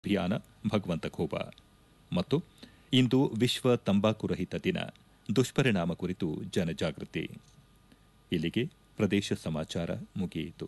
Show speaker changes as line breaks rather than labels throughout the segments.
ಅಭಿಯಾನ ಭಗವಂತ ಖೋಬಾ ಮತ್ತು ಇಂದು ವಿಶ್ವ ತಂಬಾಕು ರಹಿತ ದಿನ ದುಷ್ಪರಿಣಾಮ ಕುರಿತು ಜನಜಾಗೃತಿ ಇಲ್ಲಿಗೆ ಪ್ರದೇಶ ಸಮಾಚಾರ ಮುಗಿಯಿತು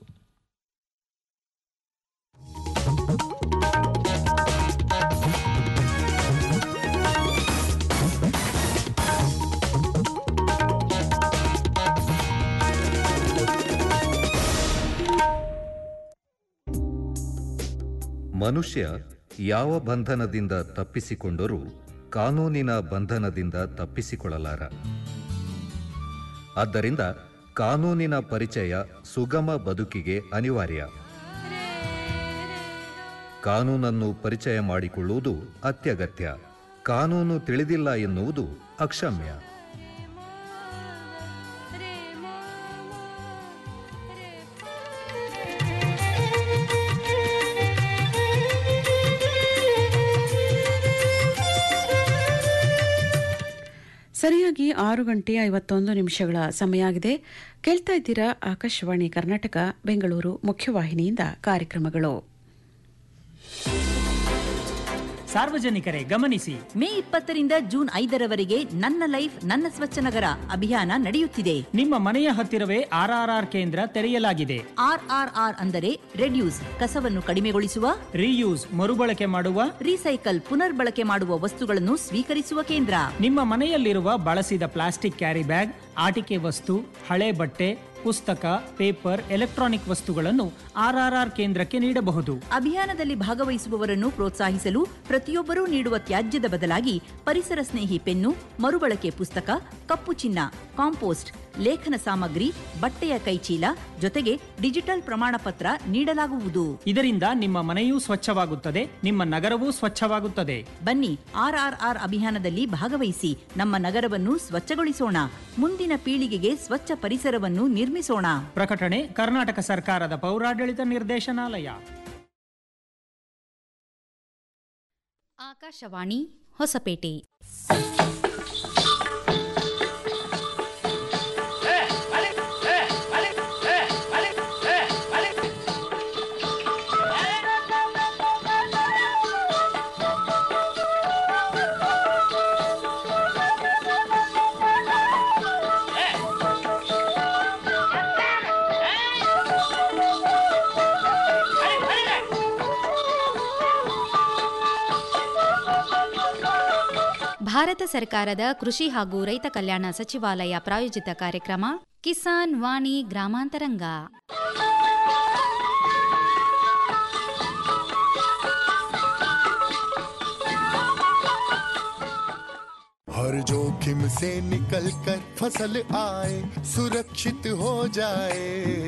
ಮನುಷ್ಯ ಯಾವ ಬಂಧನದಿಂದ ತಪ್ಪಿಸಿಕೊಂಡರೂ ಕಾನೂನಿನ ಬಂಧನದಿಂದ ತಪ್ಪಿಸಿಕೊಳ್ಳಲಾರ ಆದ್ದರಿಂದ ಕಾನೂನಿನ ಪರಿಚಯ ಸುಗಮ ಬದುಕಿಗೆ ಅನಿವಾರ್ಯ ಕಾನೂನನ್ನು ಪರಿಚಯ ಮಾಡಿಕೊಳ್ಳುವುದು ಅತ್ಯಗತ್ಯ ಕಾನೂನು ತಿಳಿದಿಲ್ಲ ಎನ್ನುವುದು ಅಕ್ಷಮ್ಯ
ಸರಿಯಾಗಿ ಆರು ಗಂಟೆ ಐವತ್ತೊಂದು ನಿಮಿಷಗಳ ಸಮಯ ಆಗಿದೆ ಕೇಳ್ತಾ ಇದ್ದೀರಾ ಆಕಾಶವಾಣಿ ಕರ್ನಾಟಕ ಬೆಂಗಳೂರು ಮುಖ್ಯವಾಹಿನಿಯಿಂದ ಕಾರ್ಯಕ್ರಮಗಳು
ಸಾರ್ವಜನಿಕರೇ ಗಮನಿಸಿ
ಮೇ ಇಪ್ಪತ್ತರಿಂದ ಜೂನ್ ಐದರವರೆಗೆ ನನ್ನ ಲೈಫ್ ನನ್ನ ಸ್ವಚ್ಛ ನಗರ ಅಭಿಯಾನ ನಡೆಯುತ್ತಿದೆ
ನಿಮ್ಮ ಮನೆಯ ಹತ್ತಿರವೇ ಆರ್ಆರ್ಆರ್ ಕೇಂದ್ರ ತೆರೆಯಲಾಗಿದೆ
ಆರ್ಆರ್ಆರ್ ಅಂದರೆ ರೆಡ್ಯೂಸ್ ಕಸವನ್ನು ಕಡಿಮೆಗೊಳಿಸುವ
ರೀಯೂಸ್ ಮರುಬಳಕೆ ಮಾಡುವ
ರೀಸೈಕಲ್ ಪುನರ್ಬಳಕೆ ಮಾಡುವ ವಸ್ತುಗಳನ್ನು ಸ್ವೀಕರಿಸುವ ಕೇಂದ್ರ
ನಿಮ್ಮ ಮನೆಯಲ್ಲಿರುವ ಬಳಸಿದ ಪ್ಲಾಸ್ಟಿಕ್ ಕ್ಯಾರಿ ಬ್ಯಾಗ್ ಆಟಿಕೆ ವಸ್ತು ಹಳೆ ಬಟ್ಟೆ ಪುಸ್ತಕ ಪೇಪರ್ ಎಲೆಕ್ಟ್ರಾನಿಕ್ ವಸ್ತುಗಳನ್ನು ಆರ್ಆರ್ಆರ್ ಕೇಂದ್ರಕ್ಕೆ ನೀಡಬಹುದು
ಅಭಿಯಾನದಲ್ಲಿ ಭಾಗವಹಿಸುವವರನ್ನು ಪ್ರೋತ್ಸಾಹಿಸಲು ಪ್ರತಿಯೊಬ್ಬರೂ ನೀಡುವ ತ್ಯಾಜ್ಯದ ಬದಲಾಗಿ ಪರಿಸರ ಸ್ನೇಹಿ ಪೆನ್ನು ಮರುಬಳಕೆ ಪುಸ್ತಕ ಕಪ್ಪು ಚಿನ್ನ ಕಾಂಪೋಸ್ಟ್ ಲೇಖನ ಸಾಮಗ್ರಿ ಬಟ್ಟೆಯ ಕೈಚೀಲ ಜೊತೆಗೆ ಡಿಜಿಟಲ್ ಪ್ರಮಾಣ ಪತ್ರ ನೀಡಲಾಗುವುದು
ಇದರಿಂದ ನಿಮ್ಮ ಮನೆಯೂ ಸ್ವಚ್ಛವಾಗುತ್ತದೆ ನಿಮ್ಮ ನಗರವೂ ಸ್ವಚ್ಛವಾಗುತ್ತದೆ
ಬನ್ನಿ ಆರ್ಆರ್ಆರ್ ಅಭಿಯಾನದಲ್ಲಿ ಭಾಗವಹಿಸಿ ನಮ್ಮ ನಗರವನ್ನು ಸ್ವಚ್ಛಗೊಳಿಸೋಣ ಮುಂದಿನ ಪೀಳಿಗೆಗೆ ಸ್ವಚ್ಛ ಪರಿಸರವನ್ನು ನಿರ್ಮಿಸೋಣ
ಪ್ರಕಟಣೆ ಕರ್ನಾಟಕ ಸರ್ಕಾರದ ಪೌರಾಡಳಿತ ನಿರ್ದೇಶನಾಲಯ
ಆಕಾಶವಾಣಿ ಹೊಸಪೇಟೆ ಭಾರತ ಸರ್ಕಾರದ ಕೃಷಿ ಹಾಗೂ ರೈತ ಕಲ್ಯಾಣ ಸಚಿವಾಲಯ ಪ್ರಾಯೋಜಿತ ಕಾರ್ಯಕ್ರಮ ಕಿಸಾನ್ ವಾಣಿ ಗ್ರಾಮಾಂತರಂಗ
हर जोखिम से निकल कर फसल आए सुरक्षित हो जाए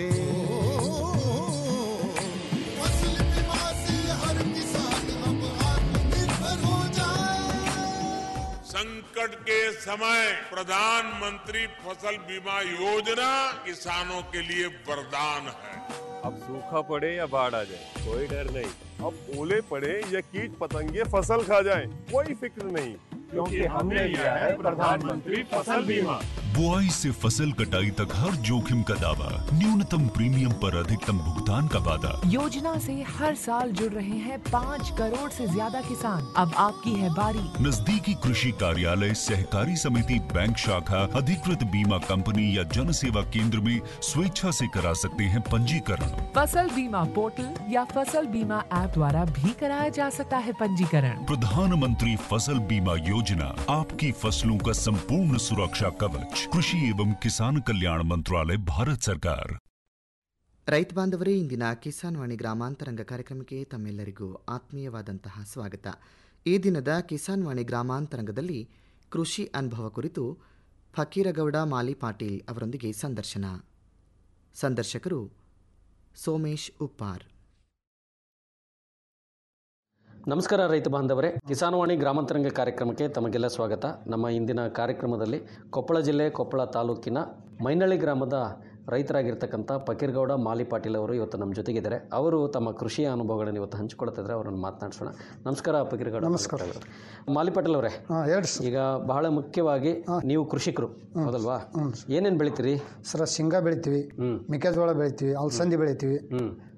फसल बीमा से हर किसान अब आत्मनिर्भर हो जाए
संकट के समय प्रधानमंत्री फसल बीमा योजना किसानों के लिए वरदान है
अब सूखा पड़े या बाढ़ आ जाए कोई डर नहीं अब ओले पड़े या कीट पतंगे फसल खा जाए कोई फिक्र नहीं क्योंकि हमने लिया है प्रधानमंत्री फसल बीमा
बुआई से फसल कटाई तक हर जोखिम का दावा न्यूनतम प्रीमियम पर अधिकतम भुगतान का वादा
योजना से हर साल जुड़ रहे हैं पाँच करोड़ से ज्यादा किसान अब आपकी है बारी
नजदीकी कृषि कार्यालय सहकारी समिति बैंक शाखा अधिकृत बीमा कंपनी या जन सेवा केंद्र में स्वेच्छा से करा सकते हैं पंजीकरण
फसल बीमा पोर्टल या फसल बीमा ऐप द्वारा भी कराया जा सकता है पंजीकरण
प्रधानमंत्री फसल बीमा योजना आपकी फसलों का संपूर्ण सुरक्षा कवच कृषि एवं किसान कल्याण मंत्रालय भारत सरकार
ರೈತ ಬಾಂಧವರೇ ಇಂದಿನ ಕಿಸಾನ್ ವಾಣಿ ಗ್ರಾಮಾಂತರಂಗ ಕಾರ್ಯಕ್ರಮಕ್ಕೆ ತಮ್ಮೆಲ್ಲರಿಗೂ ಆತ್ಮೀಯವಾದಂತಹ ಸ್ವಾಗತ ಈ ದಿನದ ಕಿಸಾನ್ ವಾಣಿ ಗ್ರಾಮಾಂತರಂಗದಲ್ಲಿ ಕೃಷಿ ಅನುಭವ ಕುರಿತು ಫಕೀರಗೌಡ ಮಾಲಿ ಪಾಟೀಲ್ ಅವರೊಂದಿಗೆ ಸಂದರ್ಶನ ಸಂದರ್ಶಕರು ಸೋಮೇಶ್ ಉಪ್ಪಾರ್
ನಮಸ್ಕಾರ ರೈತ ಬಾಂಧವರೇ ಕಿಸಾನವಾಣಿ ಗ್ರಾಮಾಂತರಂಗ ಕಾರ್ಯಕ್ರಮಕ್ಕೆ ತಮಗೆಲ್ಲ ಸ್ವಾಗತ ನಮ್ಮ ಇಂದಿನ ಕಾರ್ಯಕ್ರಮದಲ್ಲಿ ಕೊಪ್ಪಳ ಜಿಲ್ಲೆ ಕೊಪ್ಪಳ ತಾಲೂಕಿನ ಮೈನಳ್ಳಿ ಗ್ರಾಮದ ರೈತರಾಗಿರ್ತಕ್ಕಂಥ ಫಕೀರ್ಗೌಡ ಮಾಲಿ ಪಾಟೀಲ್ ಅವರು ಇವತ್ತು ನಮ್ಮ ಜೊತೆಗಿದ್ದಾರೆ ಅವರು ತಮ್ಮ ಕೃಷಿಯ ಅನುಭವಗಳನ್ನು ಇವತ್ತು ಹಂಚಿಕೊಳ್ತಿದ್ರೆ ಅವರನ್ನು ಮಾತನಾಡಿಸೋಣ ನಮಸ್ಕಾರ ಫಕೀರ್ಗೌಡ
ನಮಸ್ಕಾರ.
ಮಾಲಿ ಪಾಟೀಲ್ ಅವರೇ ಈಗ ಬಹಳ ಮುಖ್ಯವಾಗಿ ನೀವು ಕೃಷಿಕರು ಹೌದಲ್ವಾ ಏನೇನು ಬೆಳಿತೀರಿ
ಸರ ಶೇಂಗಾ ಬೆಳಿತೀವಿ ಮೆಕ್ಕೆಜೋಳ ಬೆಳಿತೀವಿ ಅಲಸಂದಿ ಬೆಳಿತೀವಿ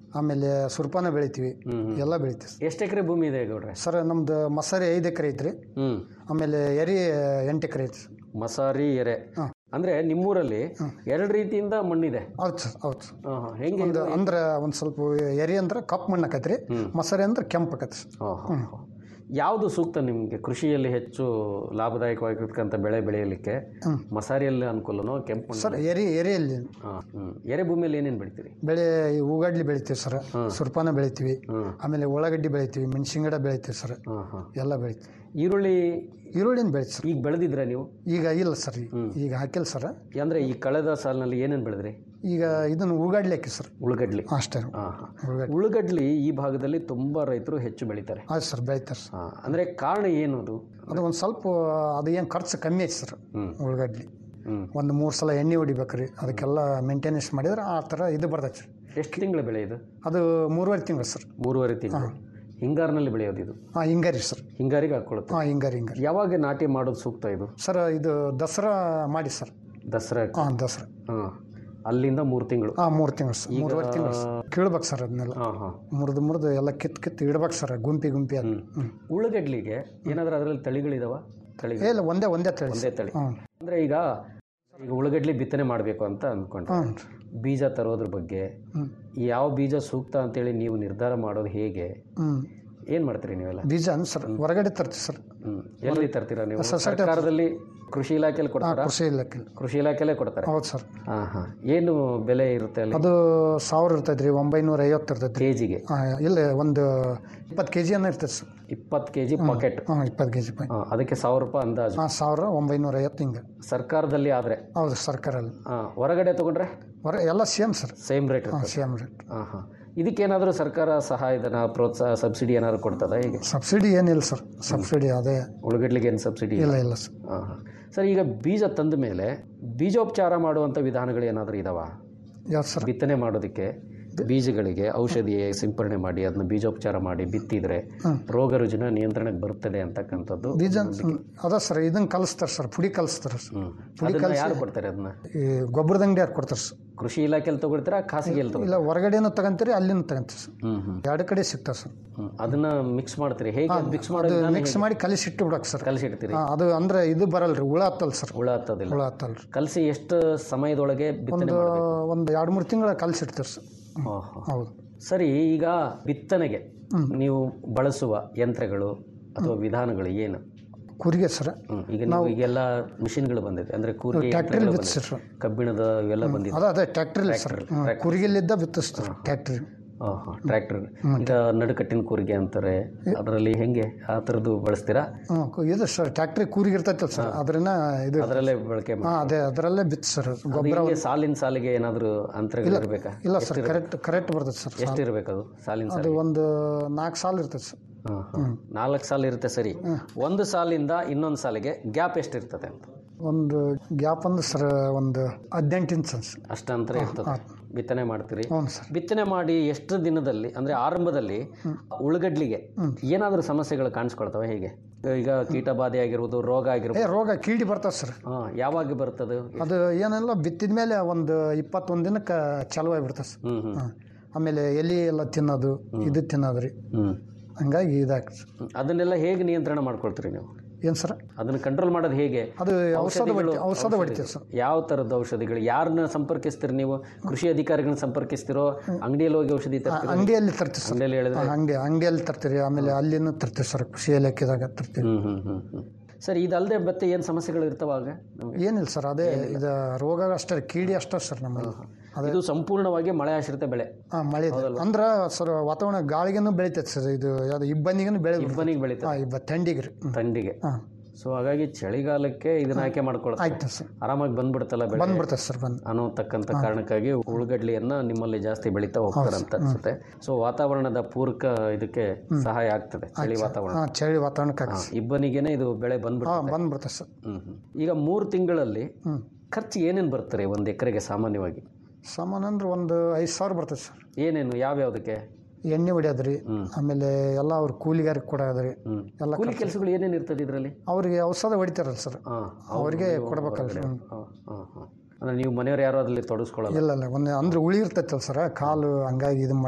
ಆಮೇಲೆ ಸುರ್ಪಾನ ಬೆಳಿತೀವಿ ಎಲ್ಲ ಬೆಳಿತೀವಿ
ಎಷ್ಟು ಎಕರೆ ಭೂಮಿ ಇದೆ ಗೌಡ್ರೆ
ಸರ್ ನಮ್ದು ಮಸಾರಿ ಐದು ಎಕರೆ ಐತ್ರಿ
ಹ್ಮ್
ಆಮೇಲೆ ಎರಿ ಎಂಟು ಎಕರೆ ಐತಿ
ಮಸಾರಿ ಎರೆ ಅಂದ್ರೆ ನಿಮ್ಮೂರಲ್ಲಿ ಎರಡು ರೀತಿಯಿಂದ ಮಣ್ಣಿದೆ
ಹೌದು ಸರ್ ಹೌದು ಸರ್
ಹಾ, ಹಾ. ಹೆಂಗೆ
ಒಂದು ಅಂದ್ರೆ ಒಂದು ಸ್ವಲ್ಪ ಎರಿ ಅಂದ್ರೆ ಕಪ್ಪು ಮಣ್ಣು ಆಕೈತ್ರಿ ಮಸಾರಿ ಅಂದ್ರೆ ಕೆಂಪು ಆಕೈತಿ ಸರ್
ಹಾ, ಹಾ, ಹಾ. ಯಾವುದು ಸೂಕ್ತ ನಿಮಗೆ ಕೃಷಿಯಲ್ಲಿ ಹೆಚ್ಚು ಲಾಭದಾಯಕವಾಗಿರ್ತಕ್ಕಂಥ ಬೆಳೆ ಬೆಳೆಯಲಿಕ್ಕೆ ಮಸಾರಿಯಲ್ಲಿ ಅನುಕೂಲನೋ ಕೆಂಪು ಮಣ್ಣು
ಸರ್ ಎರಿ ಎರಿಯಲ್ಲಿ
ಹಾಂ ಹ್ಞೂ ಎರೆ ಭೂಮಿಯಲ್ಲಿ ಏನೇನು ಬೆಳಿತೀರಿ
ಬೆಳೆ ಈ ಹೂಗಡ್ಲಿ ಬೆಳಿತೀವಿ ಸರ್ ಸುರ್ಪಾನ ಬೆಳಿತೀವಿ ಆಮೇಲೆ ಉಳ್ಳಾಗಡ್ಡಿ ಬೆಳಿತೀವಿ ಮೆಣಸಿನ ಗಿಡ ಬೆಳಿತೀವಿ ಸರ್
ಹಾಂ ಹಾಂ
ಎಲ್ಲ ಬೆಳಿತೀವಿ
ಈರುಳ್ಳಿ
ಈರುಳ್ಳಿನ ಬೆಳಿತೀವಿ ಸರ್
ಈಗ ಬೆಳೆದಿದ್ರ ನೀವು
ಈಗ ಇಲ್ಲ ಸರ್ ಈಗ ಹಾಕಿಲ್ಲ ಸರ್
ಅಂದರೆ ಈ ಕಳೆದ ಸಾಲಿನಲ್ಲಿ ಏನೇನು ಬೆಳೆದ್ರಿ
ಈಗ ಇದನ್ನು ಹೂಗಡ್ಲಿ ಹಾಕಿ ಸರ್
ಉಳ್ಳಗಡ್ಲಿ
ಅಷ್ಟೇ
ಹಾಂ ಹಾಂ ಉಳ್ಳಗಡ್ಲಿ ಈ ಭಾಗದಲ್ಲಿ ತುಂಬ ರೈತರು ಹೆಚ್ಚು ಬೆಳಿತಾರೆ
ಆಯ್ತು ಸರ್ ಬೆಳಿತಾರೆ ಸರ್
ಹಾಂ ಅಂದರೆ ಕಾರಣ ಏನು ಅದು
ಅದು ಒಂದು ಸ್ವಲ್ಪ ಅದು ಏನು ಖರ್ಚು ಕಮ್ಮಿ ಐತಿ ಸರ್ ಉಳ್ಳಾಗಡ್ಲಿ ಒಂದು ಮೂರು ಸಲ ಎಣ್ಣೆ ಹೊಡಿಬೇಕ್ರಿ ಅದಕ್ಕೆಲ್ಲ ಮೇಂಟೆನೆನ್ಸ್ ಮಾಡಿದ್ರೆ ಆ ಥರ ಇದು ಬರ್ತೈತೆ ಸರ್
ಎಷ್ಟು ತಿಂಗಳ ಬೆಳೆ ಇದು
ಅದು ಮೂರುವರೆ ತಿಂಗಳು ಸರ್
ಮೂರುವರೆ ತಿಂಗಳು ಹಿಂಗಾರಿನಲ್ಲಿ ಬೆಳೆಯೋದು ಇದು
ಹಾಂ ಹಿಂಗಾರಿ ಸರ್
ಹಿಂಗಾರಿಗೆ ಹಾಕ್ಕೊಳ್ಳುತ್ತೆ
ಹಾಂ ಹಿಂಗಾರಿ ಹಿಂಗಾರಿ
ಯಾವಾಗ ನಾಟಿ ಮಾಡೋದು ಸೂಕ್ತ ಇದು
ಸರ್ ಇದು ದಸರಾ ಮಾಡಿ ಸರ್
ದಸರಾ
ಹಾಂ ದಸರಾ
ಹಾಂ ಅಲ್ಲಿಂದ ಮೂರು ತಿಂಗಳು
ಹಾಂ ಮೂರು ತಿಂಗಳು ಸರ್ ಮೂರುವರೆ ತಿಂಗಳು ಸರ್ ಕೀಳ್ಬೇಕು ಸರ್ ಅದನ್ನೆಲ್ಲ
ಹಾಂ ಹಾಂ
ಮುರಿದು ಮುರಿದು ಎಲ್ಲ ಕಿತ್ತು ಕಿತ್ತು ಇಡ್ಬೇಕು ಸರ್ ಗುಂಪಿ ಗುಂಪಿ ಅದು ಹ್ಞೂ
ಉಳ್ಳಗಡ್ಲಿಗೆ ಏನಾದರೂ ಅದರಲ್ಲಿ ತಳಿಗಳಿದಾವ ತಳಿ
ಇಲ್ಲ ಒಂದೇ ಒಂದೇ ತಳಿ
ಒಂದೇ ತಳಿ
ಹ್ಞೂ
ಅಂದರೆ ಈಗ ಈಗ ಉಳ್ಳಗಡ್ಲಿ ಬಿತ್ತನೆ ಮಾಡಬೇಕು ಅಂತ ಅಂದ್ಕೊಂಡ್ರೆ
ಹ್ಞೂ
ಬೀಜ ತರೋದ್ರ ಬಗ್ಗೆ
ಹ್ಞೂ
ಯಾವ ಬೀಜ ಸೂಕ್ತ ಅಂತೇಳಿ ನೀವು ನಿರ್ಧಾರ ಮಾಡೋದು ಹೇಗೆ
ಹ್ಞೂ
ಏನು ಮಾಡ್ತೀರಿ ನೀವೆಲ್ಲ
ಬೀಜ ಅನ್ ಸರ್ ಹೊರಗಡೆ ತರ್ತೀವಿ ಸರ್
ಹ್ಮ್. ಎಲ್ಲಿ ತರ್ತೀರಾ ನೀವು
ಸೊಸೈಟಿ
ಸರ್ಕಾರದಲ್ಲಿ ಕೃಷಿ ಇಲಾಖೆಯಲ್ಲಿ ಕೊಡ್ತಾರಾ
ಕೃಷಿ ಇಲಾಖೆ
ಕೃಷಿ ಇಲಾಖೆಲ್ಲೇ ಕೊಡ್ತಾರೆ
ಹೌದು ಸರ್
ಹಾಂ ಹಾಂ ಏನು ಬೆಲೆ ಇರುತ್ತೆ ಅಲ್ಲಿ
ಅದು ಸಾವಿರ ಇರ್ತೈತೆ ರೀ ಒಂಬೈನೂರ ಐವತ್ತು ಇರ್ತೈತೆ
ಕೆ ಜಿಗೆ
ಇಲ್ಲ ಒಂದು ಇಪ್ಪತ್ತು ಕೆ ಜಿ ಅನ್ನ ಇರ್ತೈತೆ ಸರ್
ಇಪ್ಪತ್ತು ಕೆ ಜಿ ಪಾಕೆಟ್
ಹಾಂ ಇಪ್ಪತ್ತು ಕೆ ಜಿ ಪಾಯಿ
ಅದಕ್ಕೆ ಸಾವಿರ ರೂಪಾಯಿ ಅಂದಾಜು
ಹಾಂ ಸಾವಿರ ಒಂಬೈನೂರ ಐವತ್ತು ಹಿಂಗೆ
ಸರ್ಕಾರದಲ್ಲಿ ಆದರೆ
ಹೌದು ಸರ್ಕಾರಲ್ಲಿ
ಹಾಂ ಹೊರಗಡೆ ತಗೊಂಡ್ರೆ
ಹೊರ ಎಲ್ಲ ಸೇಮ್ ಸರ್
ಸೇಮ್ ರೇಟ್
ಹಾಂ ಸೇಮ್ ರೇಟ್
ಹಾಂ ಹಾಂ ಇದಕ್ಕೇನಾದರೂ ಸರ್ಕಾರ ಸಹಾಯಧನ ಪ್ರೋತ್ಸಾಹ ಸಬ್ಸಿಡಿ ಏನಾದ್ರು ಕೊಡ್ತದ ಹೇಗೆ
ಸಬ್ಸಿಡಿ ಏನಿಲ್ಲ ಸರ್ ಸಬ್ಸಿಡಿ ಅದೇ
ಉಳ್ಳಗಡ್ಲಿಗೆ ಏನು ಸಬ್ಸಿಡಿ
ಇಲ್ಲ ಇಲ್ಲ ಸರ್
ಹಾಂ ಹಾಂ ಸರ್ ಈಗ ಬೀಜ ತಂದ ಮೇಲೆ ಬೀಜೋಪಚಾರ ಮಾಡುವಂಥ ವಿಧಾನಗಳು ಏನಾದರೂ ಇದಾವ
ಯಾವ್ದು ಸರ್
ಬಿತ್ತನೆ ಮಾಡೋದಕ್ಕೆ ಬೀಜಗಳಿಗೆ ಔಷಧಿ ಸಿಂಪರಣೆ ಮಾಡಿ ಅದನ್ನ ಬೀಜೋಪಚಾರ ಮಾಡಿ ಬಿತ್ತಿದ್ರೆ ರೋಗ ರುಜಿನ ನಿಯಂತ್ರಣಕ್ಕೆ ಬರ್ತದೆ ಅಂತಕ್ಕಂಥದ್ದು
ಬೀಜ ಅದ ಸರ್ ಇದನ್ನ ಕಲಿಸ್ತಾರೆ ಸರ್ ಪುಡಿ ಕಲಿಸ್ತಾರೆ ಸರ್ ಪುಡಿ
ಅದನ್ನ
ಕಲಿಸಿ
ಯಾರು ಕೊಡ್ತಾರೆ ಅದನ್ನ
ಈ ಗೊಬ್ಬರದ ಅಂಗಡಿ ಯಾರು ಕೊಡ್ತಾರೆ ಸರ್
ಕೃಷಿ ಇಲಾಖೆಯಲ್ಲಿ ತಗೊಳ್ತೀರಾ ಖಾಸಗಿಯಲ್ಲಿ ತಗೋ
ಇಲ್ಲ ಹೊರಗಡೆನೂ ತಗಂತೀರಿ ಅಲ್ಲಿನೂ ತಗಂತೀರಿ ಸರ್
ಹ್ಮ್ ಹ್ಮ್
ಎರಡು ಕಡೆ ಸಿಗ್ತಾರೆ ಸರ್
ಹ್ಮ್. ಅದನ್ನ ಮಿಕ್ಸ್ ಮಾಡ್ತೀರಿ ಹೇಗೆ ಮಿಕ್ಸ್
ಅದು
ಮಾಡೋದು
ಮಿಕ್ಸ್ ಮಾಡಿ ಕಲಿಸಿ ಇಟ್ಟು ಬಿಡಕ್ಕೆ ಸರ್
ಕಲಸಿಡ್ತೀರಿ
ಹಾ, ಅದು ಅಂದ್ರೆ ಇದು ಬರಲ್ರಿ ಹುಳ ಹತ್ತಲ್ಲ ಸರ್
ಹುಳ ಹತ್ತೋದಿಲ್ಲ
ಹುಳ ಹತ್ತಲ್ರಿ
ಕಲಸಿ ಎಷ್ಟು ಸಮಯದೊಳಗೆ ಬಿತ್ತನೆ
ಒಂದು
ಮಾಡಬೇಕು
ಒಂದು ಎರಡು ಮೂರು ತಿಂಗಳ ಕಲಿಸಿಡ್ತೀರಿ ಸರ್ ಹೌದು
ಸರಿ ಈಗ ಬಿತ್ತನೆಗೆ ನೀವು ಬಳಸುವ ಯಂತ್ರಗಳು ಅಥವಾ ವಿಧಾನಗಳು ಏನು
ಕೂರಿಗೆ ಸರ್
ಹ್ಮ್. ಈಗ ನೀವು ಈಗೆಲ್ಲ ಮಿಷಿನ್ಗಳು ಬಂದಿದೆ ಅಂದ್ರೆ ಕೂರಿಗೆ
ಟ್ರ್ಯಾಕ್ಟರ್
ಯಂತ್ರಗಳು
ಬಿತ್ತಿಸಿ
ಬಂದಿದೆ. ಕಬ್ಬಿಣದ ಇವೆಲ್ಲ ಬಂದಿದೆ
ಅದ ಅದೇ ಟ್ರ್ಯಾಕ್ಟರ್ ಸರ್ ಕೂರಿಗೆಲ್ಲಿದ್ದ ಬಿತ್ತಿಸ್ತಾರೆ ಟ್ರ್ಯಾಕ್ಟರ್
ಟ್ರ್ಯಾಕ್ಟರ್ ಈಗ ನಡುಕಟ್ಟಿನ ಕೂರಿಗೆ ಅಂತಾರೆ ಅದರಲ್ಲಿ ಹೆಂಗೆ ಆ ಥರದ್ದು ಬಳಸ್ತೀರಾ
ಹ್ಞೂ ಇದು ಸರ್ ಟ್ರ್ಯಾಕ್ಟ್ರಿ ಕೂರಿಗೆ ಇರ್ತೈತಲ್ಲ ಸರ್ ಅದನ್ನ ಇದು
ಅದರಲ್ಲೇ ಬಳಕೆ ಮಾಡಿ
ಹಾಂ ಅದೇ ಅದರಲ್ಲೇ ಬಿತ್ತು ಸರ್
ಅದು
ಗೊಬ್ಬರ
ಹಿಂಗೆ ಸಾಲಿನ ಸಾಲಿಗೆ ಏನಾದರೂ ಅಂತರಗಳು ಇರಬೇಕಾ
ಇಲ್ಲ ಸರ್ ಕರೆಕ್ಟ್ ಕರೆಕ್ಟ್ ಬರ್ತೈತೆ ಸರ್
ಎಷ್ಟು ಇರಬೇಕು ಅದು ಸಾಲಿನ
ಅದು
ಸಾಲಿಗೆ
ಒಂದು ನಾಲ್ಕು ಸಾಲ ಇರ್ತೈತೆ ಸರ್
ಹಾಂ ಹಾಂ ನಾಲ್ಕು ಸಾಲ ಇರುತ್ತೆ ಸರಿ ಒಂದು ಸಾಲಿಂದ ಇನ್ನೊಂದು ಸಾಲಿಗೆ ಗ್ಯಾಪ್ ಎಷ್ಟು ಇರ್ತದೆ ಅಂತ
ಒಂದು ಗ್ಯಾಪ್ ಅಂದ್ರೆ ಸರ್ ಒಂದು ಹದಿನೆಂಟು ಇಂಚ್ ಸರ್
ಅಷ್ಟು ಅಂತರ ಇರ್ತದೆ ಬಿತ್ತನೆ ಮಾಡ್ತೀರಿ
ಹ್ಞೂ ಸರ್
ಬಿತ್ತನೆ ಮಾಡಿ ಎಷ್ಟು ದಿನದಲ್ಲಿ ಅಂದ್ರೆ ಆರಂಭದಲ್ಲಿ ಉಳ್ಳಗಡ್ಲಿಗೆ ಏನಾದರೂ ಸಮಸ್ಯೆಗಳು ಕಾಣಿಸ್ಕೊಳ್ತವೆ ಹೇಗೆ ಈಗ ಕೀಟ ಬಾಧೆ ಆಗಿರ್ಬೋದು ರೋಗ
ಏ
ಆಗಿರ್ಬೋದು
ರೋಗ ಕೀಡಿ ಬರ್ತದೆ ಸರ್
ಹಾ ಯಾವಾಗ ಬರ್ತದೆ
ಅದು ಏನೆಲ್ಲ ಬಿತ್ತಿದ ಮೇಲೆ ಒಂದು ಇಪ್ಪತ್ತೊಂದು ದಿನಕ್ಕೆ ಚಾಲು ಆಗಿಬಿಡ್ತದೆ ಸರ್
ಹ್ಮ್ ಹ್ಮ್
ಹಾಂ ಆಮೇಲೆ ಎಲೆ ಎಲ್ಲ ತಿನ್ನೋದು ಇದು ತಿನ್ನೋದು ರೀ
ಹ್ಮ್
ಹಂಗಾಗಿ ಇದಾಗ್ತದೆ
ಹ್ಮ್. ಅದನ್ನೆಲ್ಲ ಹೇಗೆ ನಿಯಂತ್ರಣ ಮಾಡ್ಕೊಳ್ತೀರಿ ನೀವು
ಏನು ಸರ್
ಅದನ್ನ ಕಂಟ್ರೋಲ್ ಮಾಡೋದು ಹೇಗೆ
ಅದು ಔಷಧ
ಔಷಧಿಗಳು-
ಹೊಡಿತೀವಿ ಔಷಧ ಹೊಡಿತೀವಿ ಸರ್
ಯಾವ ಥರದ ಔಷಧಿಗಳು ಯಾರನ್ನ ಸಂಪರ್ಕಿಸ್ತೀರಿ ನೀವು ಕೃಷಿ ಅಧಿಕಾರಿಗಳನ್ನ ಸಂಪರ್ಕಿಸ್ತಿರೋ ಅಂಗಡಿಯಲ್ಲಿ ಹೋಗಿ ಔಷಧಿ ತರ್ತೀರೋ
ಅಂಗಡಿಯಲ್ಲಿ ತರ್ತೀವಿ ಸರ್
ಅಂಗಡಿಯಲ್ಲಿ ಹೇಳಿದ್ರೆ
ಹಾಂ, ಅಂಗಡಿ ಅಂಗಡಿಯಲ್ಲಿ ತರ್ತೀರಿ ಆಮೇಲೆ ಅಲ್ಲಿನೂ ತರ್ತೀವಿ ಸರ್ ಕೃಷಿ ಇಲಾಖೆದಾಗ ತರ್ತೀವಿ
ಹ್ಮ್ ಹ್ಮ್ ಹ್ಮ್ ಹ್ಮ್ ಸರ್ ಇದಲ್ಲದೆ ಮತ್ತೆ ಏನು ಸಮಸ್ಯೆಗಳು ಇರ್ತಾವಾಗ ನಮಗೆ
ಏನಿಲ್ಲ ಸರ್ ಅದೇ ಇದು ರೋಗ ಅಷ್ಟೇ ಕೀಡಿ ಅಷ್ಟೇ ಸರ್ ನಮ್ಮಲ್ಲಿ ಅದೇ
ಇದು ಸಂಪೂರ್ಣವಾಗಿ ಮಳೆ ಆಶ್ರಿತ ಬೆಳೆ
ಹಾಂ ಮಳೆ ಇದೆ. ಅಂದ್ರೆ ಸರ್ ವಾತಾವರಣ ಗಾಳಿಗೆನೂ ಬೆಳಿತೈತೆ ಸರ್ ಇದು ಯಾವುದು ಇಬ್ಬನಿಗೂ ಬೆಳೆ
ಇಬ್ಬನಿಗೆ ಬೆಳೀತದೆ
ಹಾಂ ಇಬ್ಬ ಥಂಡಿಗೆ ರೀ ಹ್ಮ್.
ಥಂಡಿಗೆ
ಹಾಂ
ಸೊ ಹಾಗಾಗಿ ಚಳಿಗಾಲಕ್ಕೆ ಇದನ್ನ ಆಯ್ಕೆ ಮಾಡ್ಕೊಳ್ತಾರೆ
ಆಯ್ತು ಸರ್
ಆರಾಮಾಗಿ ಬಂದ್ಬಿಡುತ್ತಲ್ಲ ಬೆಳೆ
ಬಂದ್ಬಿಡ್ತದೆ ಸರ್ ಬಂದು
ಅನ್ನೋತಕ್ಕಂಥ ಕಾರಣಕ್ಕಾಗಿ ಉಳ್ಳಗಡ್ಲಿಯನ್ನ ನಿಮ್ಮಲ್ಲಿ ಜಾಸ್ತಿ ಬೆಳೀತಾ ಹೋಗ್ತಾರೆ ಅಂತ ಅನ್ಸುತ್ತೆ ಸೊ ವಾತಾವರಣದ ಪೂರಕ ಇದಕ್ಕೆ ಸಹಾಯ ಆಗ್ತದೆ ಚಳಿ ವಾತಾವರಣ
ಹಾಂ ಚಳಿ ವಾತಾವರಣಕ್ಕೆ
ಹಾ, ಇಬ್ಬನಿಗೆನೆ ಇದು ಬೆಳೆ ಬಂದ್ಬಿಡುತ್ತೆ
ಹಾಂ ಬಂದ್ಬಿಡ್ತದೆ ಸರ್
ಹ್ಮ್ ಹ್ಮ್. ಈಗ ಮೂರು ತಿಂಗಳಲ್ಲಿ
ಹ್ಮ್.
ಖರ್ಚು ಏನೇನು ಬರ್ತಾರೆ ಒಂದು ಎಕರೆಗೆ ಸಾಮಾನ್ಯವಾಗಿ
ಸಾಮಾನು ಅಂದ್ರೆ ಒಂದು ಐದು ಸಾವಿರ ಬರ್ತದೆ ಸರ್
ಏನೇನು ಯಾವ್ಯಾವುದಕ್ಕೆ
ಎಣ್ಣೆ ಹೊಡ್ಯೋದು ರೀ ಆಮೇಲೆ ಎಲ್ಲ ಅವ್ರ ಕೂಲಿಗಾರಿಗೆ ಕೊಡೋದು ರೀ
ಹ್ಮ್
ಎಲ್ಲ
ಕೂಲಿ ಕೆಲಸಗಳು ಏನೇನು ಇರ್ತದೆ ಇದರಲ್ಲಿ
ಅವ್ರಿಗೆ ಔಷಧ ಹೊಡಿತಾರಲ್ಲ ಸರ್
ಹಾಂ
ಅವ್ರಿಗೆ ಕೊಡ್ಬೇಕಲ್ಲ ಸರ್ ಹ್ಮ್.
ಹಾಂ ಹಾಂ ಅಂದ್ರೆ ನೀವು ಮನೆಯವ್ರು ಯಾರು ಅದರಲ್ಲಿ ತೊಡಗಿಸ್ಕೊಳ್ಳಲ್ಲ
ಇಲ್ಲ ಇಲ್ಲ ಒಂದು ಅಂದ್ರೆ ಉಳಿ ಇರ್ತೈತಲ್ಲ ಸರ್ ಕಾಲು ಹಂಗಾಗಿ ಇದು ಮಾಡಿ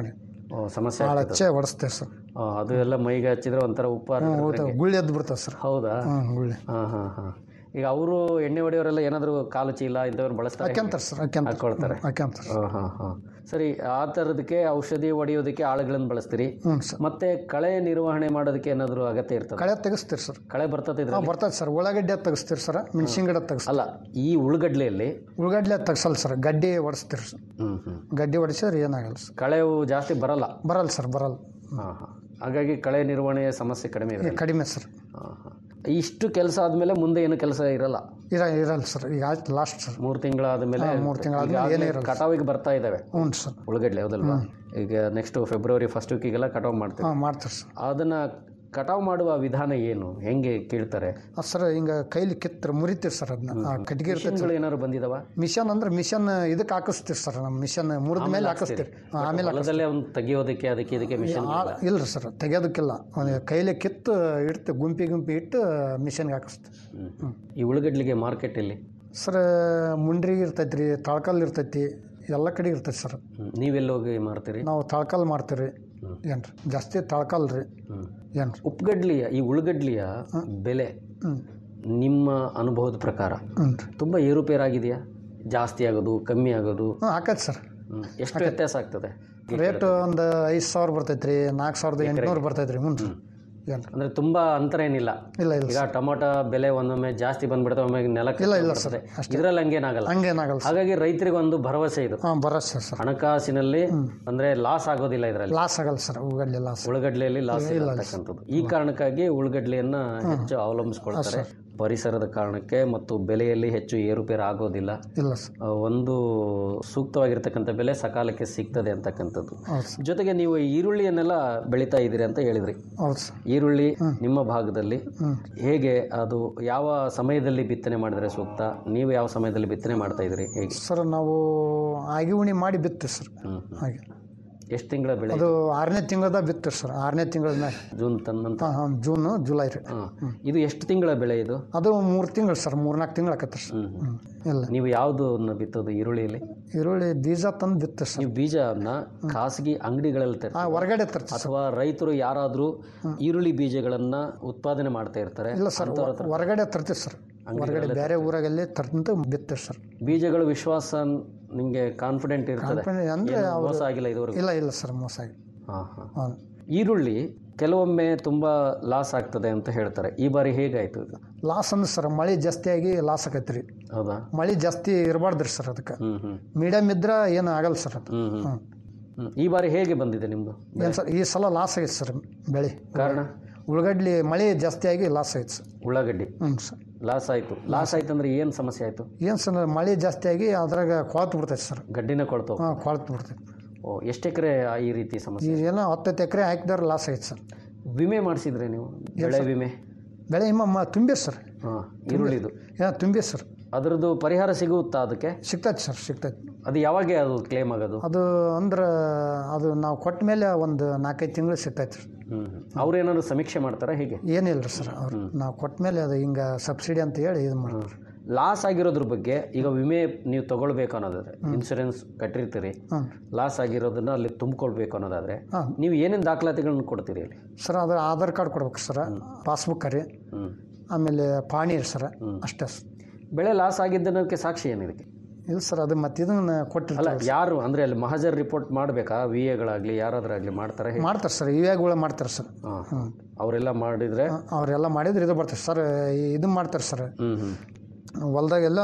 ಓ, ಸಮಸ್ಯೆ
ಭಾಳ
ಆಗ್ತದೆ.
ಹಚ್ಚೆ ಹೊಡಿಸ್ತೇವೆ ಸರ್
ಆ, ಅದು ಎಲ್ಲ ಮೈಗೆ ಹಚ್ಚಿದ್ರೆ ಒಂಥರ ಉಪ್ಪಾರ
ಹ್ಞೂ ಹೌದು ಗುಳ್ಳಿ ಎದ್ದು ಬಿಡ್ತದೆ ಸರ್
ಹೌದಾ
ಹ್ಞೂ ಗುಳ್ಳಿ
ಹಾಂ ಹಾಂ ಹಾಂ ಈಗ ಅವರು ಎಣ್ಣೆ ಹೊಡೆಯೋರೆಲ್ಲ ಏನಾದರೂ ಕಾಲು ಚೀಲ ಇಂಥವ್ರು ಬಳಸ್ತಾರೆ
ಹಾಕ್ಯಂತಾರೆ ಸರ್ ಹಾಕ್ಯಂತಾರೆ
ಹಾಕ್ಕೊಳ್ತಾರೆ
ಹಾಕ್ಯಂತಾರೆ
ಹಾಂ ಹಾಂ ಹಾಂ ಸರಿ ಆ ಥರದಕ್ಕೆ ಔಷಧಿ ಹೊಡೆಯೋದಕ್ಕೆ ಆಳುಗಳನ್ನು ಬಳಸ್ತೀರಿ
ಹ್ಞೂ ಸರ್
ಮತ್ತೆ ಕಳೆ ನಿರ್ವಹಣೆ ಮಾಡೋದಕ್ಕೆ ಏನಾದರೂ ಅಗತ್ಯ ಇರ್ತದೆ
ಕಳೆ ತೆಗಿಸ್ತೀರಿ ಸರ್
ಕಳೆ ಬರ್ತದೆ
ಹಾಂ
ಇದ್ರಲ್ಲಿ
ಬರ್ತದೆ ಸರ್ ಉಳ್ಳಾಗಡ್ಡೆ ತೆಗಿಸ್ತೀರಿ ಸರ್ ಮೆಣಸಿನ ಗಿಡ ತೆಗಿಸ್ತೀರಿ
ಅಲ್ಲ ಈ ಉಳ್ಳಗಡ್ಲೆಯಲ್ಲಿ
ಉಳ್ಳಾಗಡ್ಡೆ ತೆಗಿಸಲ್ಲ ಸರ್ ಗಡ್ಡೆ ಹೊಡಿಸ್ತೀರಿ ಸರ್
ಹ್ಞೂ ಹ್ಞೂ
ಗಡ್ಡೆ ಹೊಡಿಸಿದ್ರೆ ಏನಾಗಲ್ಲ ಸರ್
ಕಳೆವು ಜಾಸ್ತಿ ಬರಲ್ಲ
ಬರಲ್ಲ ಸರ್ ಬರಲ್ಲ
ಹಾಂ ಹಾಂ ಹಾಗಾಗಿ ಕಳೆ ನಿರ್ವಹಣೆಯ ಸಮಸ್ಯೆ ಕಡಿಮೆ ಇದೆ
ಈಗ ಕಡಿಮೆ ಸರ್
ಹಾಂ ಹಾಂ ಇಷ್ಟು ಕೆಲಸ ಆದಮೇಲೆ ಮುಂದೆ ಏನು ಕೆಲಸ ಇರಲ್ಲ
ಇರ ಇರಲ್ಲ ಸರ್ ಈಗ ಆಯ್ತು ಲಾಸ್ಟ್ ಸರ್
ಮೂರು ತಿಂಗಳಾದ ಮೇಲೆ
ಹಾ, ಮೂರ್ ತಿಂಗಳಾದ್ಮೇಲೆ
ಈಗಾಗ್ಲೇ
ಏನೇ ಇರಲ್ಲ.
ಕಟಾವಿಗೆ ಬರ್ತಾ ಇದ್ದಾವೆ
ಹ್ಞೂ ಸರ್
ಉಳ್ಳಗಡ್ಲೆ ಹೌದಲ್ವಾ ಈಗ ನೆಕ್ಸ್ಟ್ ಫೆಬ್ರವರಿ ಫಸ್ಟ್ ವೀಕಿಗೆಲ್ಲ ಕಟಾವು ಮಾಡ್ತೇವೆ
ಹಾಂ ಮಾಡ್ತೀರಿ ಸರ್
ಅದನ್ನ ಕಟಾವು ಮಾಡುವ ವಿಧಾನ ಏನು ಹೆಂಗೆ ಕೇಳ್ತಾರೆ
ಆ, ಸರ್ ಹಿಂಗೆ ಕೈಲಿ ಕಿತ್ತರ ಮುರಿತೀರಿ ಸರ್ ಅದನ್ನ ಆ ಕಟ್ಟಿಗೆ ಇರ್ತೈತೆ
ಮಿಷನ್ಗಳು ಏನಾದ್ರು ಬಂದಿದಾವ
ಮಿಷನ್ ಅಂದ್ರೆ ಮಿಷನ್ ಇದಕ್ಕೆ ಹಾಕಿಸ್ತೀರಿ ಸರ್ ನಮ್ಮ ಮಿಷನ್ ಮುರಿದ ಮೇಲೆ ಹಾಕಿಸ್ತೀರಿ ಹಾಂ, ಆಮೇಲೆ
ಹೊಲದಲ್ಲೇ ಒಂದು ತೆಗಿಯೋದಕ್ಕೆ ಅದಕ್ಕೆ ಇದಕ್ಕೆ ಮಿಷನ್
ಇಲ್ಲ ರೀ ಸರ್ ತೆಗಿಯೋದಕ್ಕಿಲ್ಲ ಒಂದು ಕೈಲಿ ಕಿತ್ತು ಇಡ್ತು ಗುಂಪಿ ಗುಂಪಿ ಇಟ್ಟು ಮಿಷನ್ಗೆ ಹಾಕಿಸ್ತೀವಿ
ಈ ಉಳ್ಳಗಡ್ಲಿಗೆ ಮಾರ್ಕೆಟ್ ಇಲ್ಲಿ
ಸರ್ ಮುಂಡ್ರಿಗೆ ಇರ್ತೈತಿ ರೀ ತಾಳ್ಕಲ್ ಇರ್ತೈತಿ ಎಲ್ಲ ಕಡೆ ಇರ್ತೈತಿ ಸರ್
ಹ್ಮ್. ನೀವೆಲ್ಲಿ ಹೋಗಿ ಮಾರ್ತೀರಿ
ನಾವು ತಾಳ್ಕಲ್ ಮಾಡ್ತೀವಿ ಏನ್ರಿ ಜಾಸ್ತಿ ತಾಳ್ಕಲ್ ರೀ ಏನ್ರಿ
ಉಪ್ಪುಗಡ್ಲಿಯ ಈ ಉಳ್ಳಗಡ್ಲಿಯ ಬೆಲೆ
ಹ್ಮ್.
ನಿಮ್ಮ ಅನುಭವದ ಪ್ರಕಾರ ತುಂಬ ಏರುಪೇರಾಗಿದೆಯಾ ಜಾಸ್ತಿ ಆಗೋದು ಕಮ್ಮಿ ಆಗೋದು
ಹ್ಞೂ ಹಾಕೈತಿ ಸರ್
ಹ್ಮ್. ಎಷ್ಟು ವ್ಯತ್ಯಾಸ ಆಗ್ತದೆ
ರೇಟ್ ಒಂದು ಐದು ಸಾವಿರ ಬರ್ತೈತಿ ರೀ ನಾಲ್ಕು ಸಾವಿರದ ಎಂಟುನೂರು ಬರ್ತೈತಿ ರೀ ಹ್ಞೂ ರೀ ಏನ್ರಿ
ಅಂದ್ರೆ ತುಂಬಾ ಅಂತರ ಏನಿಲ್ಲ
ಇಲ್ಲ ಇಲ್ಲ
ಈಗ ಟೊಮೊಟೊ ಬೆಲೆ ಒಂದೊಮ್ಮೆ ಜಾಸ್ತಿ ಬಂದ್ಬಿಡುತ್ತೆ ಒಮ್ಮೆ ನೆಲಕ್ಕೆ
ಇಲ್ಲ, ಇಲ್ಲ
ಬರ್ತದೆ.
ಸರ್, ಅಷ್ಟೇ.
ಇದ್ರಲ್ಲಿ ಹಂಗೇನಾಗಲ್ಲ
ಹಂಗೇನಾಗಲ್ಲ ಸರ್
ಹಾಗಾಗಿ ರೈತರಿಗೆ ಒಂದು ಭರವಸೆ ಇದು
ಹಾಂ ಬರತ್ತೆ ಸರ್
ಹಣಕಾಸಿನಲ್ಲಿ ಅಂದ್ರೆ ಲಾಸ್ ಆಗೋದಿಲ್ಲ ಇದರಲ್ಲಿ
ಲಾಸ್ ಆಗಲ್ಲ ಸರ್ ಉಳ್ಳಾಗಡ್ಡೆ ಲಾಸ್
ಉಳ್ಳಗಡ್ಲೆಯಲ್ಲಿ ಲಾಸ್
ಇಲ್ಲ, ಇಲ್ಲ,
ಇರತಕ್ಕಂಥದ್ದು ಈ ಕಾರಣಕ್ಕಾಗಿ ಉಳ್ಳಗಡ್ಲೆಯನ್ನ ಹೆಚ್ಚು ಅವಲಂಬಿಸ್ಕೊಳ್ತಾರೆ ಪರಿಸರದ ಕಾರಣಕ್ಕೆ ಮತ್ತು ಬೆಲೆಯಲ್ಲಿ ಹೆಚ್ಚು ಏರುಪೇರು ಆಗೋದಿಲ್ಲ
ಇಲ್ಲ ಸರ್
ಆ, ಒಂದು ಸೂಕ್ತವಾಗಿರ್ತಕ್ಕಂಥ ಬೆಲೆ ಸಕಾಲಕ್ಕೆ ಸಿಗ್ತದೆ ಅಂತಕ್ಕಂಥದ್ದು
ಹೌದು ಸರ್
ಜೊತೆಗೆ ನೀವು ಈರುಳ್ಳಿಯನ್ನೆಲ್ಲ ಬೆಳೀತಾ ಇದ್ದೀರಿ ಅಂತ ಹೇಳಿದ್ರಿ
ಹೌದು ಸರ್
ಈರುಳ್ಳಿ ನಿಮ್ಮ ಭಾಗದಲ್ಲಿ
ಹ್ಮ್.
ಹೇಗೆ ಅದು ಯಾವ ಸಮಯದಲ್ಲಿ ಬಿತ್ತನೆ ಮಾಡಿದ್ರೆ ಸೂಕ್ತ ನೀವು ಯಾವ ಸಮಯದಲ್ಲಿ ಬಿತ್ತನೆ ಮಾಡ್ತಾ ಇದ್ರಿ ಹೇಗೆ
ಸರ್ ನಾವು ಆಗಿ ಉಣಿ ಮಾಡಿ ಬಿತ್ತೀವಿ ಸರ್
ಹ್ಮ್.
ಹಾಗೆ
ಎಷ್ಟು ತಿಂಗಳ ಬೆಳೆ
ಅದು ಆರನೇ ತಿಂಗಳದ ಬಿತ್ತೀವಿ ಸರ್ ಆರನೇ ತಿಂಗಳ ಮ್ಯಾಗ
ಜೂನ್ ತನ್ನಂತ
ಹಾಂ ಹಾಂ ಜೂನು ಜುಲೈ ರೀ
ಇದು ಎಷ್ಟು ತಿಂಗಳ ಬೆಳೆ ಇದು
ಅದು ಮೂರು ತಿಂಗಳು ಸರ್ ಮೂರ್ನಾಲ್ಕು ತಿಂಗಳು ಆಕತ್ರಿ ಸರ್ ಹ್ಞೂ ಇಲ್ಲ
ನೀವು ಯಾವುದನ್ನ ಬಿತ್ತೋದು ಈರುಳ್ಳಿಯಲ್ಲಿ
ಈರುಳ್ಳಿ ಬೀಜ ತಂದು ಬಿತ್ತೀವಿ ಸರ್
ನೀವು ಬೀಜನ ಖಾಸಗಿ ಅಂಗಡಿಗಳಲ್ಲಿ ತರ್ತೀರಾ?
ಹಾಂ ಹೊರಗಡೆ ತರ್ತೀವಿ ಸರ್
ಅಥವಾ ರೈತರು ಯಾರಾದರೂ ಈರುಳ್ಳಿ ಬೀಜಗಳನ್ನ ಉತ್ಪಾದನೆ ಮಾಡ್ತಾ ಇರ್ತಾರೆ
ಇಲ್ಲ ಸರ್
ಅಂಥವ್ರ ಹತ್ರ
ಹೊರಗಡೆ ತರ್ತೀವಿ ಸರ್ ಹೊರಗಡೆ ಬೇರೆ ಊರಾಗಲ್ಲಿ ತರ್ತಂತ ಬಿತ್ತೀವಿ ಸರ್
ಬೀಜಗಳ ವಿಶ್ವಾಸ ನಿಮಗೆ ಕಾನ್ಫಿಡೆಂಟ್ ಇರ್ತದೆ
Confident ಅಂದ್ರೆ
ಏನು
ಅವ್ರು-
ಮೋಸ ಆಗಿಲ್ಲ ಇದುವರೆಗೂ
ಇಲ್ಲ ಇಲ್ಲ ಸರ್ ಮೋಸ ಆಗಿ
ಹಾಂ ಹಾಂ
ಹಾಂ
ಈರುಳ್ಳಿ ಕೆಲವೊಮ್ಮೆ ತುಂಬ ಲಾಸ್ ಆಗ್ತದೆ ಅಂತ ಹೇಳ್ತಾರೆ ಈ ಬಾರಿ ಹೇಗಾಯ್ತು ಇದು
ಲಾಸ್ ಅಂದ್ರೆ ಸರ್ ಮಳೆ ಜಾಸ್ತಿ ಆಗಿ ಲಾಸ್ ಆಕೈತಿ ರೀ
ಹೌದಾ
ಮಳೆ ಜಾಸ್ತಿ ಇರಬಾರ್ದ್ರಿ ಸರ್ ಅದಕ್ಕೆ
ಹ್ಮ್ ಹ್ಮ್
ಮೀಡಿಯಮ್ ಇದ್ರೆ ಏನು ಆಗಲ್ಲ ಸರ್ ಅದು
ಹ್ಮ್ ಹ್ಮ್
ಹ್ಮ್.
ಹ್ಮ್. ಈ ಬಾರಿ ಹೇಗೆ ಬಂದಿದೆ ನಿಮ್ಮದು
ಏನು ಸರ್ ಈ ಸಲ ಲಾಸ್ ಆಗೈತೆ ಸರ್ ಬೆಳೆ
ಕಾರಣ
ಉಳ್ಳಾಗಡ್ಲಿ ಮಳೆ ಜಾಸ್ತಿ ಆಗಿ ಲಾಸ್ ಆಯ್ತು ಸರ್
ಉಳ್ಳಾಗಡ್ಡಿ
ಹ್ಞೂ ಸರ್
ಲಾಸ್ ಆಯ್ತು ಲಾಸ್ ಆಯ್ತು ಅಂದ್ರೆ ಏನು ಸಮಸ್ಯೆ ಆಯ್ತು
ಏನು ಸರ್ ಮಳೆ ಜಾಸ್ತಿ ಆಗಿ ಅದ್ರಾಗ ಕೊಳತು ಬಿಡ್ತೈತೆ ಸರ್
ಗಡ್ಡಿನ ಕೊಳ್ತು
ಹಾಂ ಕೊಳತು ಬಿಡ್ತೈತೆ
ಓ ಎಷ್ಟು ಎಕರೆ ಈ ರೀತಿ ಸಮಸ್ಯೆ
ಈಗ ಏನೋ ಹತ್ತತ್ತು ಎಕರೆ ಹಾಕಿದ್ರೆ ಲಾಸ್ ಆಗೈತೆ ಸರ್
ವಿಮೆ ಮಾಡಿಸಿದ್ರೆ ನೀವು ಬೆಳೆ ವಿಮೆ
ಬೆಳೆ ಇಮ್ಮ ಮ ತುಂಬಿರಿ ಸರ್
ಹಾಂ ಈರುಳ್ಳಿದು
ಏನೋ ತುಂಬಿ ಸರ್
ಅದರದ್ದು ಪರಿಹಾರ ಸಿಗುತ್ತಾ ಅದಕ್ಕೆ
ಸಿಗ್ತೈತೆ ಸರ್ ಸಿಗ್ತೈತೆ
ಅದು ಯಾವಾಗ ಅದು ಕ್ಲೇಮ್ ಆಗೋದು
ಅದು ಅಂದ್ರೆ ಅದು ನಾವು ಕೊಟ್ಟ ಮೇಲೆ ಒಂದು ನಾಲ್ಕೈದು ತಿಂಗಳು ಸಿಗ್ತೈತೆ ರೀ
ಹ್ಮ್ ಅವ್ರು ಏನಾದ್ರು ಸಮೀಕ್ಷೆ ಮಾಡ್ತಾರಾ ಹೇಗೆ
ಏನಿಲ್ಲ ರೀ ಸರ್ ಅವ್ರು ನಾವು ಕೊಟ್ಟ ಮೇಲೆ ಅದು ಹಿಂಗೆ ಸಬ್ಸಿಡಿ ಅಂತ ಹೇಳಿ ಇದು ಮಾಡ್ತಾರೆ
ಲಾಸ್ ಆಗಿರೋದ್ರ ಬಗ್ಗೆ ಈಗ ವಿಮೆ ನೀವು ತಗೊಳ್ಬೇಕು ಅನ್ನೋದಾದ್ರೆ ಇನ್ಶೂರೆನ್ಸ್ ಕಟ್ಟಿರ್ತೀರಿ
ಹ್ಮ್.
ಲಾಸ್ ಆಗಿರೋದನ್ನ ಅಲ್ಲಿ ತುಂಬಿಕೊಳ್ಬೇಕು ಅನ್ನೋದಾದ್ರೆ
ಹಾಂ.
ನೀವು ಏನೇನು ದಾಖಲಾತಿಗಳನ್ನ ಕೊಡ್ತೀರಿ ಅಲ್ಲಿ
ಸರ್ ಅದು ಆಧಾರ್ ಕಾರ್ಡ್ ಕೊಡ್ಬೇಕು ಸರ್ ಪಾಸ್ಬುಕ್ ರೀ
ಹ್ಮ್.
ಆಮೇಲೆ ಪಾಣಿ ರೀ ಸರ್ ಅಷ್ಟೇ ಸರ್
ಬೆಳೆ ಲಾಸ್ ಆಗಿದ್ದಕ್ಕೆ ಸಾಕ್ಷಿ ಏನಿದಕ್ಕೆ
ಇಲ್ಲ ಸರ್ ಅದು ಮತ್ತೆ ಇದನ್ನ
ಅಲ್ಲ
ಕೊಟ್ಟಿರ್ತಾರೆ
ಯಾರು ಅಂದ್ರೆ ಅಲ್ಲಿ ಮಹಾಜರ್ ರಿಪೋರ್ಟ್ ಮಾಡಬೇಕಾ ವಿ ಎಗಳಾಗ್ಲಿ ಯಾರಾದ್ರಾಗ್ಲಿ ಮಾಡ್ತಾರೆ
ಮಾಡ್ತಾರೆ ಸರ್ ಇವಾಗಗಳು ಮಾಡ್ತಾರೆ ಸರ್
ಹಾಂ ಅವರೆಲ್ಲ ಮಾಡಿದ್ರೆ
ಅವರೆಲ್ಲ ಮಾಡಿದ್ರೆ ಇದು ಬರ್ತಾರೆ ಸರ್ ಇದು ಮಾಡ್ತಾರೆ ಸರ್
ಹ್ಮ್ ಹ್ಮ್
ಹೊಲ್ದಾಗೆಲ್ಲ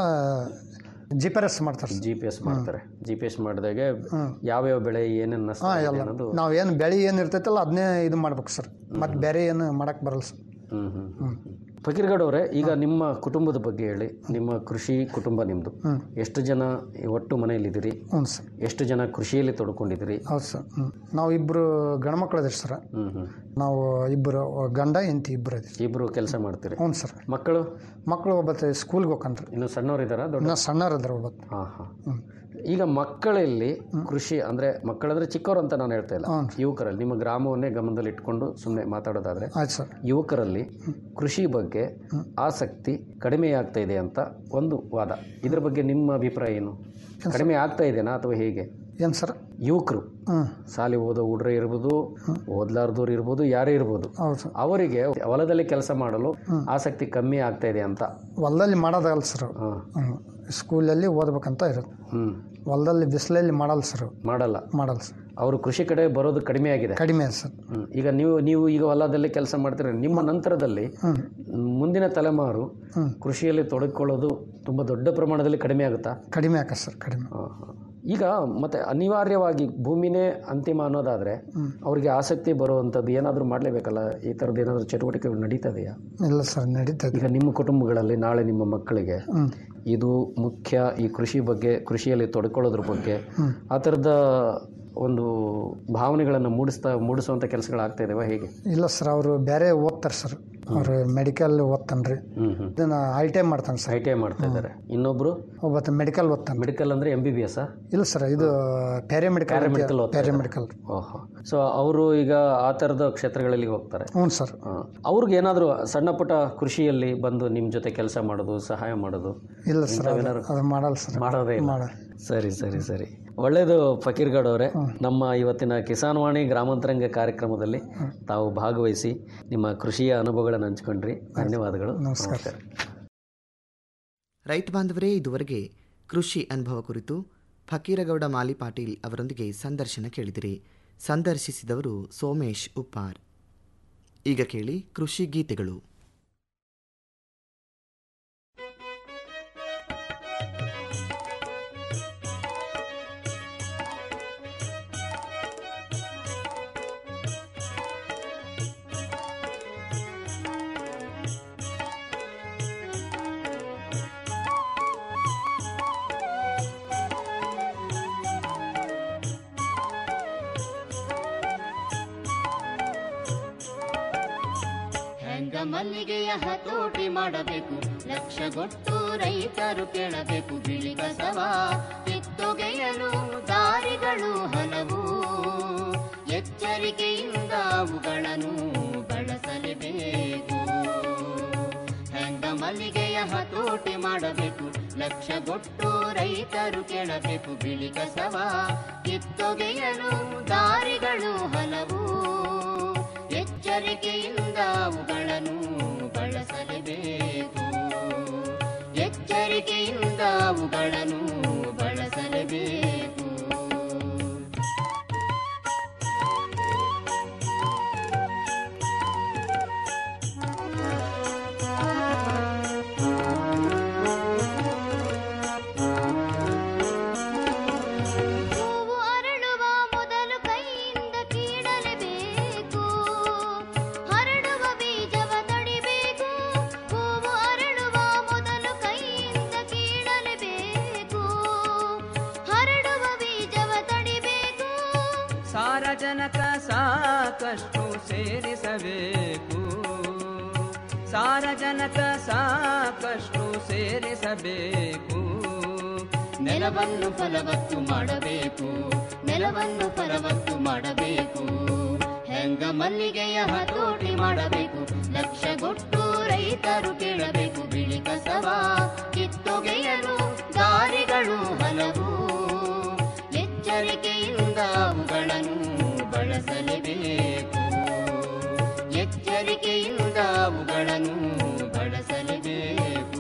ಜಿ ಪಿ ಎಸ್ ಮಾಡ್ತಾರೆ ಸರ್
ಜಿ ಪಿ ಎಸ್ ಮಾಡ್ತಾರೆ ಜಿ ಪಿ ಎಸ್ ಮಾಡಿದಾಗೆ ಯಾವ್ಯಾವ ಬೆಳೆ ಏನೇನು ನಷ್ಟ
ಹಾಂ
ಆಗಿದೆ
ಎಲ್ಲ
ಅನ್ನೋದು
ನಾವು ಏನು ಬೆಳೆ ಏನು ಇರ್ತೈತಲ್ಲ ಅದನ್ನೇ ಇದು ಮಾಡ್ಬೇಕು ಸರ್ ಮತ್ತೆ ಬೇರೆ ಏನು ಮಾಡಕ್ಕೆ ಬರಲ್ಲ ಸರ್
ಹ್ಮ್ ಹ್ಮ್ ಹ್ಮ್ ಫಕೀರ್ಗೌಡ್ ಅವರೇ ಈಗ ನಿಮ್ಮ ಕುಟುಂಬದ ಬಗ್ಗೆ ಹೇಳಿ ನಿಮ್ಮ ಕೃಷಿ ಕುಟುಂಬ ನಿಮ್ಮದು
ಹ್ಮ್.
ಎಷ್ಟು ಜನ ಒಟ್ಟು ಮನೆಯಲ್ಲಿದ್ದೀರಿ
ಹ್ಞೂ ಸರ್
ಎಷ್ಟು ಜನ ಕೃಷಿಯಲ್ಲಿ ತೊಡ್ಕೊಂಡಿದ್ದೀರಿ
ಹೌದು ಸರ್ ಹ್ಞೂ ನಾವು ಇಬ್ಬರು ಗಂಡ್ಮಕ್ಳು ಅದಿರಿ ಸರ್
ಹ್ಮ್ ಹ್ಮ್
ನಾವು ಇಬ್ಬರು ಗಂಡ ಹೆಂಡತಿ ಇಬ್ಬರು ಅದಿರಿ
ಇಬ್ರು ಕೆಲಸ ಮಾಡ್ತೀರಿ
ಹ್ಞೂ ಸರ್
ಮಕ್ಕಳು
ಮಕ್ಕಳು ಒಬ್ಬತ್ತು ಸ್ಕೂಲ್ಗೆ ಹೋಗ್ಕಂಡ್ರಿ
ಇನ್ನು ಸಣ್ಣವರಿದ್ದಾರಾ ದೊಡ್ಡ
ಇನ್ನೂ ಸಣ್ಣವ್ರು ಅದಾರ ಒಬ್ಬತ್ತು
ಹಾಂ ಹಾಂ ಈಗ ಮಕ್ಕಳಲ್ಲಿ ಕೃಷಿ ಅಂದ್ರೆ ಮಕ್ಕಳಂದ್ರೆ ಚಿಕ್ಕವರು ಅಂತ ನಾನು ಹೇಳ್ತಾ ಇಲ್ಲ ಯುವಕರಲ್ಲಿ ನಿಮ್ಮ ಗ್ರಾಮವನ್ನೇ ಗಮನದಲ್ಲಿ ಇಟ್ಕೊಂಡು ಸುಮ್ಮನೆ ಮಾತಾಡೋದಾದ್ರೆ
ಆಯ್ತು ಸರ್
ಯುವಕರಲ್ಲಿ ಕೃಷಿ ಬಗ್ಗೆ ಆಸಕ್ತಿ ಕಡಿಮೆ ಆಗ್ತಾ ಇದೆ ಅಂತ ಒಂದು ವಾದ ಇದ್ರ ಬಗ್ಗೆ ನಿಮ್ಮ ಅಭಿಪ್ರಾಯ ಏನು ಕಡಿಮೆ ಆಗ್ತಾ ಇದೆನಾ ಅಥವಾ ಹೇಗೆ
ಏನು ಸರ್
ಯುವಕರು
ಹ್ಮ್.
ಸಾಲಿ ಓದೋ ಹುಡ್ರೆ ಇರ್ಬೋದು ಓದ್ಲಾರ್ದವ್ರು ಇರ್ಬೋದು ಯಾರೇ ಇರ್ಬೋದು
ಹೌದು
ಅವರಿಗೆ ಹೊಲದಲ್ಲಿ ಕೆಲಸ ಮಾಡಲು ಆಸಕ್ತಿ ಕಮ್ಮಿ ಆಗ್ತಾ ಇದೆ ಅಂತ
ಹೊಲದಲ್ಲಿ ಮಾಡೋದಲ್ಲ ಸರ್ ಹ್ಮ್. ಸ್ಕೂಲಲ್ಲಿ ಓದ್ಬೇಕಂತ ಇರುತ್ತೆ
ಹ್ಮ್
ಹೊಲದಲ್ಲಿ ಬಿಸಿಲಲ್ಲಿ ಮಾಡಲ್ಲ ಸರ್
ಮಾಡಲ್ಲ
ಮಾಡಲ್ಲ ಸರ್
ಅವರು ಕೃಷಿ ಕಡೆ ಬರೋದು ಕಡಿಮೆ ಆಗಿದೆ
ಕಡಿಮೆ ಸರ್
ಹ್ಮ್. ಈಗ ನೀವು ನೀವು ಈಗ ಹೊಲದಲ್ಲಿ ಕೆಲಸ ಮಾಡ್ತೀರ ನಿಮ್ಮ ನಂತರದಲ್ಲಿ
ಹ್ಮ್.
ಮುಂದಿನ ತಲೆಮಾರು
ಹ್ಮ್.
ಕೃಷಿಯಲ್ಲಿ ತೊಡಗಿಕೊಳ್ಳೋದು ತುಂಬ ದೊಡ್ಡ ಪ್ರಮಾಣದಲ್ಲಿ ಕಡಿಮೆ ಆಗುತ್ತಾ
ಕಡಿಮೆ ಆಕ ಸರ್ ಕಡಿಮೆ
ಈಗ ಮತ್ತೆ ಅನಿವಾರ್ಯವಾಗಿ ಭೂಮಿನೇ ಅಂತಿಮ ಅನ್ನೋದಾದ್ರೆ
ಹ್ಮ್.
ಅವ್ರಿಗೆ ಆಸಕ್ತಿ ಬರುವಂಥದ್ದು ಏನಾದರೂ ಮಾಡಲೇಬೇಕಲ್ಲ ಈ ಥರದ್ದು ಏನಾದರೂ ಚಟುವಟಿಕೆಗಳು ನಡೀತದೆಯಾ
ಇಲ್ಲ ಸರ್ ನಡೀತದೆ
ಈಗ ನಿಮ್ಮ ಕುಟುಂಬಗಳಲ್ಲಿ ನಾಳೆ ನಿಮ್ಮ ಮಕ್ಕಳಿಗೆ
ಹ್ಮ್.
ಇದು ಮುಖ್ಯ ಈ ಕೃಷಿ ಬಗ್ಗೆ ಕೃಷಿಯಲ್ಲಿ ತೊಡ್ಕೊಳ್ಳೋದ್ರ ಬಗ್ಗೆ
ಹ್ಮ್.
ಆ ಥರದ ಒಂದು ಭಾವನೆಗಳನ್ನು ಮೂಡಿಸ್ತಾ ಮೂಡಿಸುವಂಥ ಕೆಲಸಗಳಾಗ್ತಾ ಇದಾವೆ ಹೇಗೆ
ಇಲ್ಲ ಸರ್ ಅವರು ಬೇರೆ ಓದ್ತಾರೆ ಸರ್ ಅವರು ಮೆಡಿಕಲ್ ಓದ್ತಾನ್ರಿ
ಹ್ಮ್ ಹ್ಮ್
ಇದನ್ನ ಐ ಟಿ ಐ ಮಾಡ್ತಾನೆ ಸರ್
ಐ ಟಿ ಐ ಮಾಡ್ತಾ ಇದ್ದಾರೆ ಇನ್ನೊಬ್ರು
ಒಬ್ಬತ್ತ ಮೆಡಿಕಲ್ ಓದ್ತಾನೆ
ಮೆಡಿಕಲ್ ಅಂದ್ರೆ ಎಂ ಬಿ ಬಿ ಎಸ್
ಇಲ್ಲ ಸರ್ ಇದು ಪ್ಯಾರಾಮೆಡಿಕಲ್
ಪ್ಯಾರಾಮೆಡಿಕಲ್
ಪ್ಯಾರಾಮೆಡಿಕಲ್
ಓಹೋ ಸೊ ಅವರು ಈಗ ಆ ಥರದ ಕ್ಷೇತ್ರಗಳಲ್ಲಿ ಹೋಗ್ತಾರೆ
ಹ್ಞೂ ಸರ್
ಅವ್ರಿಗೆ ಏನಾದರೂ ಸಣ್ಣ ಪುಟ್ಟ ಕೃಷಿಯಲ್ಲಿ ಬಂದು ನಿಮ್ಮ ಜೊತೆ ಕೆಲಸ ಮಾಡೋದು ಸಹಾಯ ಮಾಡೋದು
ಇಲ್ಲ ಸರ್ ಅದು
ಇಂಥವೇನಾದ್ರು
ಅದು ಮಾಡಲ್ಲ ಸರ್
ಮಾಡೋದೇ ಇಲ್ಲ
ಮಾಡಲ್ಲ
ಸರಿ ಸರಿ ಸರಿ ಒಳ್ಳೆಯದು ಫಕೀರ್ಗೌಡ್ ಅವರೇ ನಮ್ಮ ಇವತ್ತಿನ ಕಿಸಾನ್ ವಾಣಿ ಗ್ರಾಮಾಂತರಂಗ ಕಾರ್ಯಕ್ರಮದಲ್ಲಿ ತಾವು ಭಾಗವಹಿಸಿ ನಿಮ್ಮ ಕೃಷಿಯ ಅನುಭವಗಳನ್ನು ಹಂಚ್ಕೊಂಡ್ರಿ ಧನ್ಯವಾದಗಳು
ನಮಸ್ಕಾರ.
ರೈತ ಬಾಂಧವರೇ ಇದುವರೆಗೆ ಕೃಷಿ ಅನುಭವ ಕುರಿತು ಫಕೀರಗೌಡ ಮಾಲಿ ಪಾಟೀಲ್ ಅವರೊಂದಿಗೆ ಸಂದರ್ಶನ ಕೇಳಿದಿರಿ ಸಂದರ್ಶಿಸಿದವರು ಸೋಮೇಶ್ ಉಪ್ಪಾರ್ ಈಗ ಕೇಳಿ ಕೃಷಿ ಗೀತೆಗಳು
ಹೆಂಗ ಮಲ್ಲಿಗೆಯ ಹತೋಟಿ ಮಾಡಬೇಕು ಲಕ್ಷಗೊಟ್ಟು ರೈತರು ಕೇಳಬೇಕು ಬಿಳಿ ಕಸವ ಕಿತ್ತೊಗೆಯಲು ದಾರಿಗಳು ಹಲವು ಎಚ್ಚರಿಕೆಯಿಂದ ಅವುಗಳನ್ನು ಬಳಸಲೇಬೇಕು ಹೆಂಗ ಮಲ್ಲಿಗೆಯ ಹತೋಟಿ ಮಾಡಬೇಕು ಲಕ್ಷಗೊಟ್ಟು ರೈತರು ಕೇಳಬೇಕು ಬಿಳಿ ಕಸವ ಕಿತ್ತೊಗೆಯಲು ದಾರಿಗಳು ಹಲವು ಎಚ್ಚರಿಕೆಯಿಂದ ಅವುಗಳನ್ನು ಬಳಸಲೇಬೇಕು ಎಚ್ಚರಿಕೆಯಿಂದ ಅವುಗಳನ್ನು ಬಳಸಲೇಬೇಕು ಹೂವು ಅರಳುವ ಮೊದಲು ಕೈಯಿಂದ ಕೀಳಲೇಬೇಕು ಹರಡುವ ಬೀಜವ ತಡಿಬೇಕು ಹೂವು ಅರಳುವ ಮೊದಲು ಕೈಯಿಂದ ಕೀಳಲೇಬೇಕು ಹರಡುವ ಬೀಜವ ತಡಿಬೇಕು
ಸಾರಜನಕ ಸಾಕಷ್ಟು ಸೇರಿಸಬೇಕು ಸಾರಜನಕ ಸಾಕಷ್ಟು ಸೇರಿಸಬೇಕು
ನೆಲವನ್ನು ಫಲವತ್ತು ಮಾಡಬೇಕು ನೆಲವನ್ನು ಫಲವತ್ತು ಮಾಡಬೇಕು ಹೆಂಗ ಮಲ್ಲಿಗೆಯ ಹತೋಟಿ ಮಾಡಬೇಕು ಲಕ್ಷಗೊಟ್ಟು ರೈತರು ಕೇಳಬೇಕು ಬಿಳಿ ಕಸವ ಕಿತ್ತೊಗೆಯಲು ದಾರಿಗಳು ಹಲವು ಎಚ್ಚರಿಕೆಯಿಂದ ಅವುಗಳನ್ನು ಬಳಸಲೇಬೇಕು ಎಚ್ಚರಿಕೆಯಿಂದ ಅವುಗಳನ್ನು ಬಳಸಲೇಬೇಕು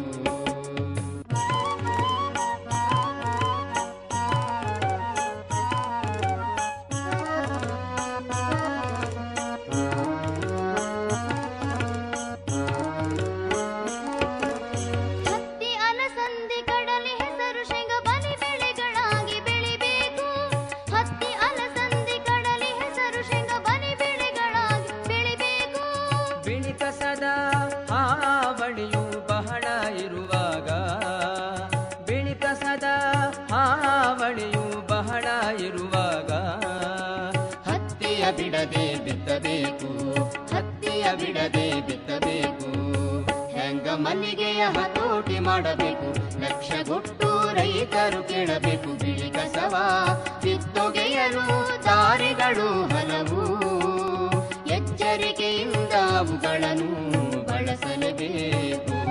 ಹತ್ತಿ ಅಲಸಂದಿ ಕಡಲೆ ಹೆಸರು ಶೇಂಗ ಬಲಿ ಬೆಳೆಗಳಾಗಿ ಬೆಳಿಬೇಕು ಹತ್ತಿ ಅಲಸಂದಿ ಕಡಲೆ ಹೆಸರು ಶೇಂಗ ಬಲಿ ಬೆಳೆಗಳಾಗಿ ಬೆಳಿಬೇಕು
ಬಿಳಿ ಕಸದ ಹಾವಳಿಯು ಬಹಳ ಇರುವಾಗ ಬಿಳಿ ಕಸದ ಹಾವಳಿಯು ಬಹಳ ಇರುವಾಗ
ಹತ್ತಿಯ ಬಿಡದೆ ಬಿತ್ತಬೇಕು ಹತ್ತಿಯ ಬಿಡದೆ ಬಿತ್ತಬೇಕು ಹೆಂಗ ಮಲ್ಲಿಗೆಯ ಹತೋಟಿ ಮಾಡಬೇಕು ಲಕ್ಷಗೊಟ್ಟು ರೈತರು ಕೇಳಬೇಕು ಬಿಳಿ ಕಸವ ಕಿತ್ತೊಗೆಯಲು ದಾರಿಗಳು ಹಲವು ಎಚ್ಚರಿಕೆಯಿಂದ ಅವುಗಳನ್ನು ಬಳಸಲೇಬೇಕು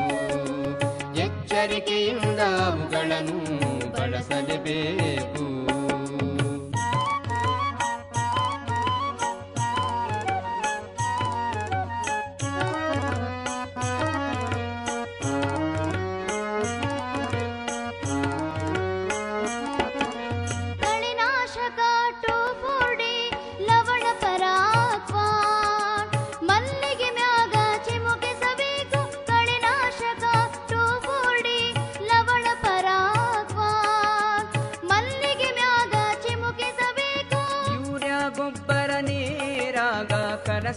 ಎಚ್ಚರಿಕೆಯಿಂದ ಅವುಗಳನ್ನು ಬಳಸಲೇಬೇಕು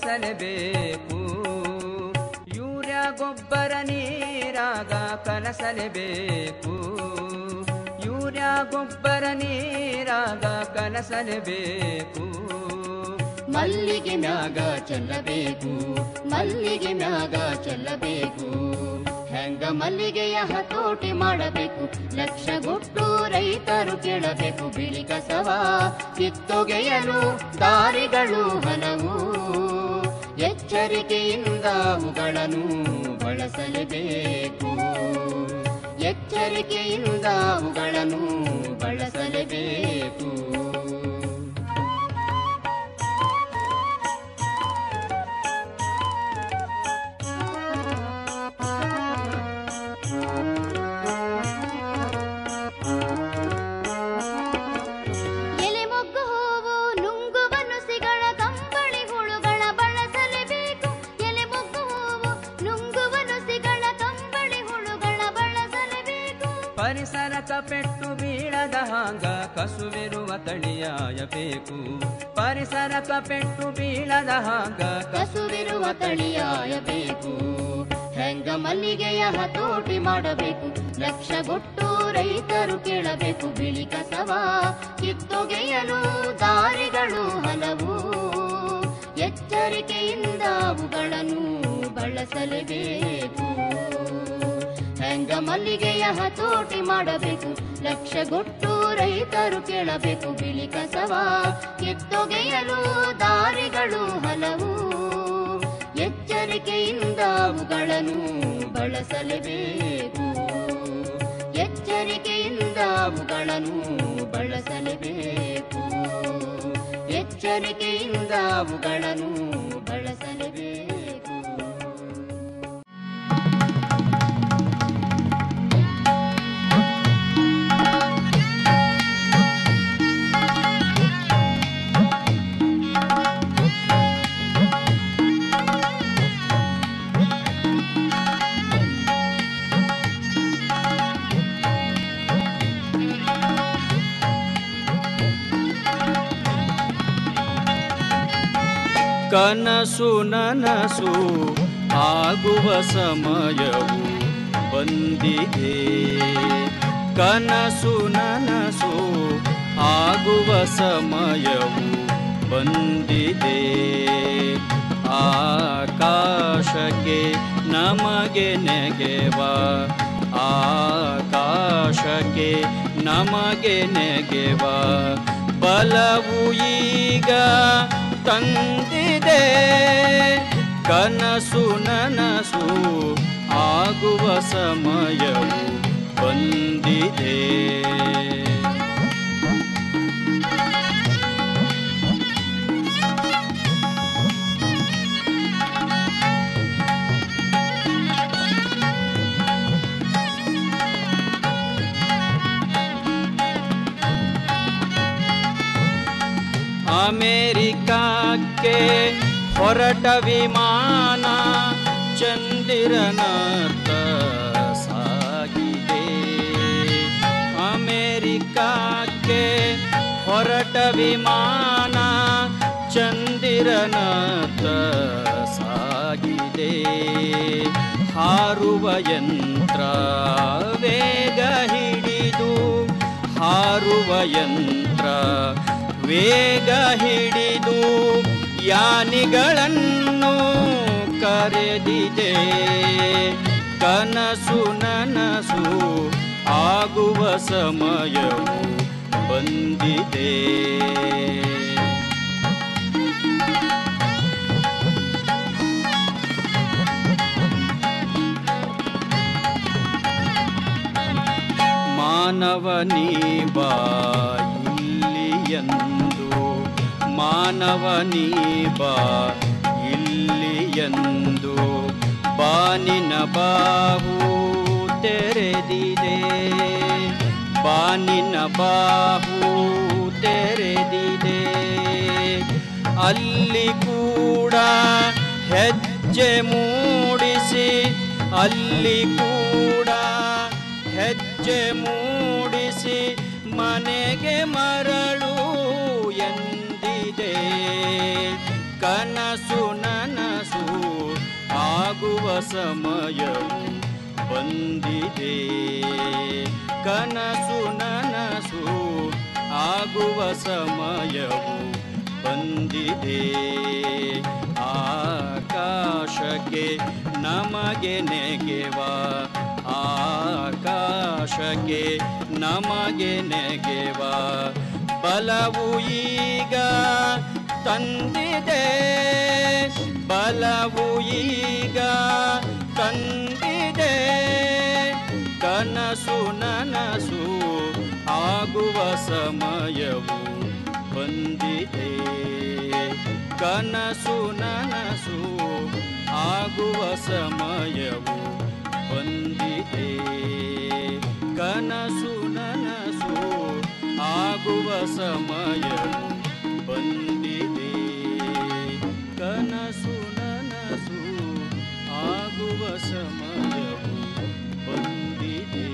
ಬಳಸಲೇಬೇಕು ಯೂರಿಯಾ ಗೊಬ್ಬರ ನೀರಾಗ ಕಲಸಲೇಬೇಕು ಯೂರಿಯಾ ಗೊಬ್ಬರ ನೀರಾಗ ಕಲಸಲೇಬೇಕು
ಮಲ್ಲಿಗೆ ಮ್ಯಾಗ ಚೆಲ್ಲಬೇಕು ಮಲ್ಲಿಗೆ ಮ್ಯಾಗ ಚೆಲ್ಲಬೇಕು ಹೆಂಗ ಮಲ್ಲಿಗೆಯ ಹತೋಟಿ ಮಾಡಬೇಕು ಲಕ್ಷಗೊಟ್ಟು ರೈತರು ಕೇಳಬೇಕು ಬಿಳಿ ಕಸವ ಕಿತ್ತೊಗೆಯಲು ದಾರಿಗಳು ಹಲವು ಎಚ್ಚರಿಕೆಯಿಂದ ಅವುಗಳನ್ನು ಬಳಸಲೇಬೇಕು ಎಚ್ಚರಿಕೆಯಿಂದ ಅವುಗಳನ್ನು ಬಳಸಲೇಬೇಕು
ಎಲೆ ಮೊಗ್ಗು ಹೂವು ನುಂಗುವ ನುಸಿಗಳ ಕಂಬಳಿ ಹುಳುಗಳ ಬಳಸಲೇಬೇಕು ಎಲೆ ಮೊಗ್ಗು ಹೂವು ನುಂಗುವ ನುಸಿಗಳ ಕಂಬಳಿ ಹುಳುಗಳ ಬಳಸಲೇಬೇಕು
ಪರಿಸರಕ ಪೆಟ್ಟು ಬೀಳದ ಹಾಂಗ ಕಸುವಿರುವ ತಳಿಯಾಯಬೇಕು ಪರಿಸರಕ ಪೆಟ್ಟು ಬೀಳದ ಹಾಂಗ
ಕಸುವಿರುವ ತಳಿಯಾಯಬೇಕು ಹೆಂಗ ಮಲ್ಲಿಗೆಯ ಹತೋಟಿ ಮಾಡಬೇಕು ಲಕ್ಷಗೊಟ್ಟು ರೈತರು ಕೇಳಬೇಕು ಬಿಳಿ ಕಸವ ಕಿತ್ತೊಗೆಯಲು ದಾರಿಗಳು ಹಲವು ಎಚ್ಚರಿಕೆಯಿಂದ ಅವುಗಳನ್ನು ಬಳಸಲೇಬೇಕು ಹೆಂಗ ಮಲ್ಲಿಗೆಯ ಹತೋಟಿ ಮಾಡಬೇಕು ಲಕ್ಷಗೊಟ್ಟು ರೈತರು ಕೇಳಬೇಕು ಬಿಳಿ ಕಸವ ಕಿತ್ತೊಗೆಯಲು ದಾರಿಗಳು ಹಲವು ಎಚ್ಚರಿಕೆಯಿಂದ ಅವುಗಳನ್ನು ಬಳಸಲೇಬೇಕು ಎಚ್ಚರಿಕೆಯಿಂದ ಅವುಗಳನ್ನು ಬಳಸಲೇಬೇಕು ಎಚ್ಚರಿಕೆಯಿಂದ ಅವುಗಳನ್ನು ಬಳಸಲೇಬೇಕು
ಕನಸು ನನಸು ಆಗುವ ಸಮಯವು ಬಂದಿದೆ ಕನಸು ನನಸು ಆಗುವ ಸಮಯವು ಬಂದಿದೆ ಆಕಾಶಕ್ಕೆ ನಮಗೆ ನೆಗೆವ ಆಕಾಶಕ್ಕೆ ನಮಗೆ ನೆಗೆವ ಬಲವು ಈಗ ತಂದಿದೆ ಕನಸು ನನಸು ಆಗುವ ಸಮಯವು ಬಂದಿದೆ ಅಮೇರಿಕಕ್ಕೆ ಹೊರಟ ವಿಮಾನ ಚಂದಿರನತ್ತ ಸಾಗಿದೆ ಅಮೇರಿಕಕ್ಕೆ ಹೊರಟ ವಿಮಾನ ಚಂದಿರನತ್ತ ಸಾಗಿದೆ ಹಾರುವ ಯಂತ್ರ ವೇಗ ಹಿಡಿದು ಹಾರುವ ಯಂತ್ರ ವೇಗ ಹಿಡಿದು ಯಾನಿಗಳನ್ನು ಕರೆದಿದೆ ಕನಸು ನನಸು ಆಗುವ ಸಮಯವು ಬಂದಿದೆ ಮಾನವನೀ ಬಾ ಇಲ್ಲಿಯಂದು ಮಾನವನೀ ಬಾ ಇಲ್ಲಿಯಂದು ಬಾನಿನ ಬಾಹು ತೆರೆದಿದೆ ಬಾನಿನ ಬಾಹು ತೆರೆದಿದೆ ಅಲ್ಲಿ ಕೂಡ ಹೆಜ್ಜೆ ಮೂಡಿಸಿ ಅಲ್ಲಿ ಕೂಡ ಹೆಜ್ಜೆ ಮೂಡಿಸಿ ಮನೆಗೆ ಮರಳು ಎಂದಿದೆ ಕನಸು ನನ್ನ ಸಮಯವು ಬಂದಿದೆ ಕನಸು ನನಸು ಆಗುವ ಸಮಯವು ಬಂದಿದೆ ಆಕಾಶಕ್ಕೆ ನಮಗೆ ನೆಗೆವ ಆಕಾಶಕ್ಕೆ ನಮಗೆ ನೆಗೆವ ಬಲವು ಈಗ ತಂದಿದೆ ಬಲವು ಈಗ ತಂದಿದೆ ಕನಸು ನನಸು ಆಗುವ ಸಮಯವು ಬಂದಿದೆ ಕನಸು ನನಸು ಆಗುವ ಸಮಯವು ಬಂದಿದೆ ಕನಸು ನನಸು ಆಗುವ ಸಮಯವು ಬಂದಿದೆ ಕನಸು ನನಸು ಆಗುವ ಸಮಯವು ಬಂದಿದೆ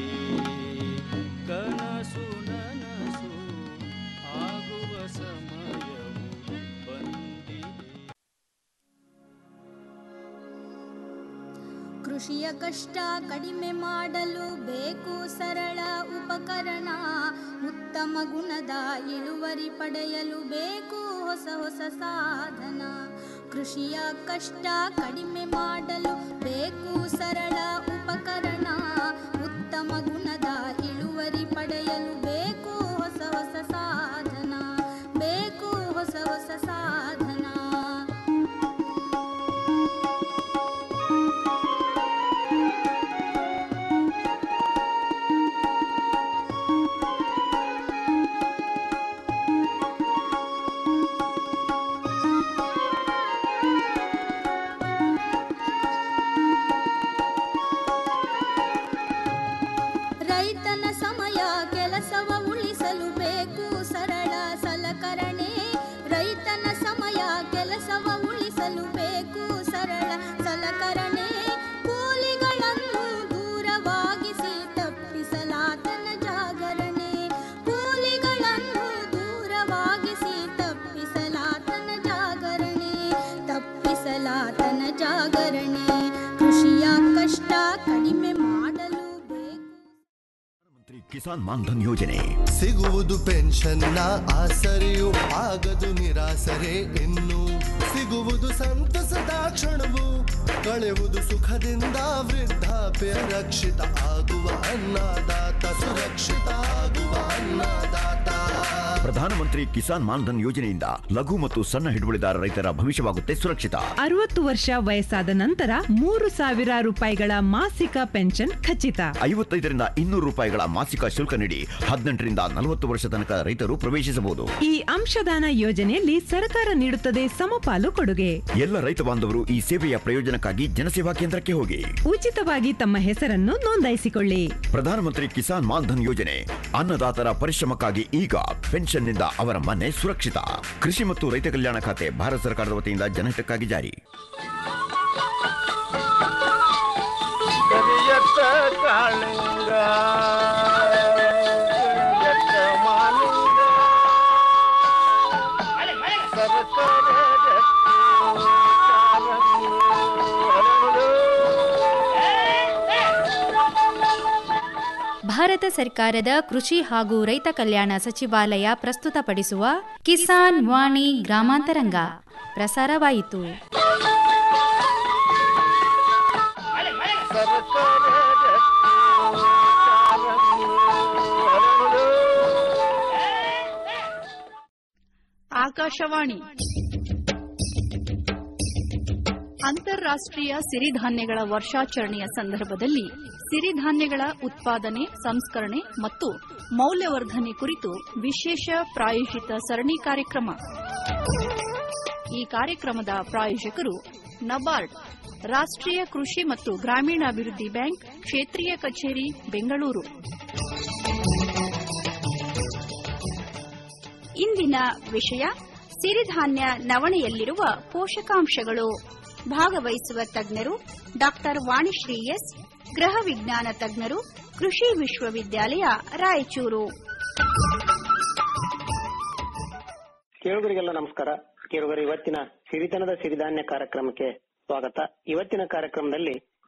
ಕನಸು ನನಸು ಆಗುವ ಸಮಯವು ಬಂದಿದೆ
ಕೃಷಿಯ ಕಷ್ಟ ಕಡಿಮೆ ಮಾಡಲು ಬೇಕು ಸರಳ ಉಪಕರಣ ಉತ್ತಮ ಗುಣದ ಇಳುವರಿ ಪಡೆಯಲು ಬೇಕು ಹೊಸ ಹೊಸ ಸಾಧನ ಕೃಷಿಯ ಕಷ್ಟ ಕಡಿಮೆ ಮಾಡಲು ಬೇಕು ಸರಳ ಉಪಕರಣ ಉತ್ತಮ ಗುಣದ ಇಳುವರಿ ಪಡೆಯಲು ಬೇಕು ಹೊಸ ಹೊಸ ಸಾಧನ ಬೇಕು ಹೊಸ ಹೊಸ ಸಾಧನ ರೈತನ ಸಮಯ ಕೆಲಸವ ಉಳಿಸಲು ಬೇಕು ಸರಳ ಸಲಕರಣೆ ರೈತನ ಸಮಯ ಕೆಲಸವ ಉಳಿಸಲು ಬೇಕು ಸರಳ ಸಲಕರಣೆ ಕೂಲಿಗಳನ್ನು ದೂರವಾಗಿಸಿ ತಪ್ಪಿಸಲಾತನ ಜಾಗರಣೆ ಕೂಲಿಗಳನ್ನು ದೂರವಾಗಿಸಿ ತಪ್ಪಿಸಲಾತನ ಜಾಗರಣೆ ತಪ್ಪಿಸಲಾತನ ಜಾಗರಣೆ ಕೃಷಿಯ ಕಷ್ಟ ಕಡಿಮೆ ಮಾಡಲು
ಕಿಸಾನ್ ಮಾನ್ಧನ್ ಯೋಜನೆ
ಸಿಗುವುದು ಪೆನ್ಷನ್ನ ಆಸರೆಯು ಆಗದು ನಿರಾಸರೆ ಇನ್ನು ಸಿಗುವುದು ಸಂತಸದ ಕ್ಷಣವು ಕಳೆವುದು ಸುಖದಿಂದ ವೃದ್ಧಾಪ್ಯ ರಕ್ಷಿತ ಆಗುವ ಅನ್ನದಾತ ಸುರಕ್ಷಿತ ಆಗುವ ಅನ್ನದಾತ
ಪ್ರಧಾನಮಂತ್ರಿ ಕಿಸಾನ್ ಮಾನ್ಧನ್ ಯೋಜನೆಯಿಂದ ಲಘು ಮತ್ತು ಸಣ್ಣ ಹಿಡುವಳಿದಾರ ರೈತರ ಭವಿಷ್ಯವಾಗುತ್ತೆ ಸುರಕ್ಷಿತ
ಅರವತ್ತು ವರ್ಷ ವಯಸ್ಸಾದ ನಂತರ ಮೂರು ಸಾವಿರ ರೂಪಾಯಿಗಳ ಮಾಸಿಕ ಪೆನ್ಷನ್ ಖಚಿತ
ಐವತ್ತೈದರಿಂದ ಇನ್ನೂರು ರೂಪಾಯಿಗಳ ಮಾಸಿಕ ಶುಲ್ಕ ನೀಡಿ ಹದಿನೆಂಟರಿಂದ ನಲವತ್ತು ವರ್ಷ ತನಕ ರೈತರು ಪ್ರವೇಶಿಸಬಹುದು
ಈ ಅಂಶದಾನ ಯೋಜನೆಯಲ್ಲಿ ಸರ್ಕಾರ ನೀಡುತ್ತದೆ ಸಮಪಾಲು ಕೊಡುಗೆ
ಎಲ್ಲ ರೈತ ಬಾಂಧವರು ಈ ಸೇವೆಯ ಪ್ರಯೋಜನಕ್ಕಾಗಿ ಜನಸೇವಾ ಕೇಂದ್ರಕ್ಕೆ ಹೋಗಿ
ಉಚಿತವಾಗಿ ತಮ್ಮ ಹೆಸರನ್ನು ನೋಂದಾಯಿಸಿಕೊಳ್ಳಿ
ಪ್ರಧಾನಮಂತ್ರಿ ಕಿಸಾನ್ ಮಾನ್ಧನ್ ಯೋಜನೆ ಅನ್ನದಾತರ ಪರಿಶ್ರಮಕ್ಕಾಗಿ ಈಗ ಪೆನ್ಷನ್ನಿಂದ ಅವರ ಮನೆ ಸುರಕ್ಷಿತ ಕೃಷಿ ಮತ್ತು ರೈತ ಕಲ್ಯಾಣ ಖಾತೆ ಭಾರತ ಸರ್ಕಾರದ ವತಿಯಿಂದ ಜನಹಿತಕ್ಕಾಗಿ ಜಾರಿ
ಕರಿಯತ್ತ ಕಾಳಿಂಗ ಕರಿಯತ್ತ ಮಾಲಿಂಗ ಸರಸರ ಜತ್ತಿ ಕಾಲಂಗು ಹರಳು.
ಭಾರತ ಸರ್ಕಾರದ ಕೃಷಿ ಹಾಗೂ ರೈತ ಕಲ್ಯಾಣ ಸಚಿವಾಲಯ ಪ್ರಸ್ತುತಪಡಿಸುವ ಕಿಸಾನ್ ವಾಣಿ ಗ್ರಾಮಾಂತರಂಗ ಪ್ರಸಾರವಾಯಿತು
ಸರಸರ ಜತ್ತಿ ಕಾಲಂಗು ಹರಳು.
ಆಕಾಶವಾಣಿ ಅಂತಾರಾಷ್ಟ್ರೀಯ ಸಿರಿಧಾನ್ಯಗಳ ವರ್ಷಾಚರಣೆಯ ಸಂದರ್ಭದಲ್ಲಿ ಸಿರಿಧಾನ್ಯಗಳ ಉತ್ಪಾದನೆ ಸಂಸ್ಕರಣೆ ಮತ್ತು ಮೌಲ್ಯವರ್ಧನೆ ಕುರಿತು ವಿಶೇಷ ಪ್ರಾಯೋಜಿತ ಸರಣಿ ಕಾರ್ಯಕ್ರಮ ಈ ಕಾರ್ಯಕ್ರಮದ ಪ್ರಾಯೋಜಕರು ನಬಾರ್ಡ್ ರಾಷ್ಟ್ರೀಯ ಕೃಷಿ ಮತ್ತು ಗ್ರಾಮೀಣಾಭಿವೃದ್ಧಿ ಬ್ಯಾಂಕ್ ಕ್ಷೇತ್ರೀಯ ಕಚೇರಿ ಬೆಂಗಳೂರು
ಇಂದಿನ ವಿಷಯ ಸಿರಿಧಾನ್ಯ ನವಣೆಯಲ್ಲಿರುವ ಪೋಷಕಾಂಶಗಳು ಭಾಗವಹಿಸುವ ತಜ್ಞರು ಡಾಕ್ಟರ್ ವಾಣಿಶ್ರೀ ಎಸ್ ಗೃಹ ವಿಜ್ಞಾನ ತಜ್ಞರು ಕೃಷಿ ವಿಶ್ವವಿದ್ಯಾಲಯ ರಾಯಚೂರು
ಕೇಳುಗರಿಗೆಲ್ಲ ನಮಸ್ಕಾರ ಕೇಳುಗರು ಇವತ್ತಿನ ಸಿರಿತನದ ಸಿರಿಧಾನ್ಯ ಕಾರ್ಯಕ್ರಮಕ್ಕೆ ಸ್ವಾಗತ ಇವತ್ತಿನ ಕಾರ್ಯಕ್ರಮದಲ್ಲಿ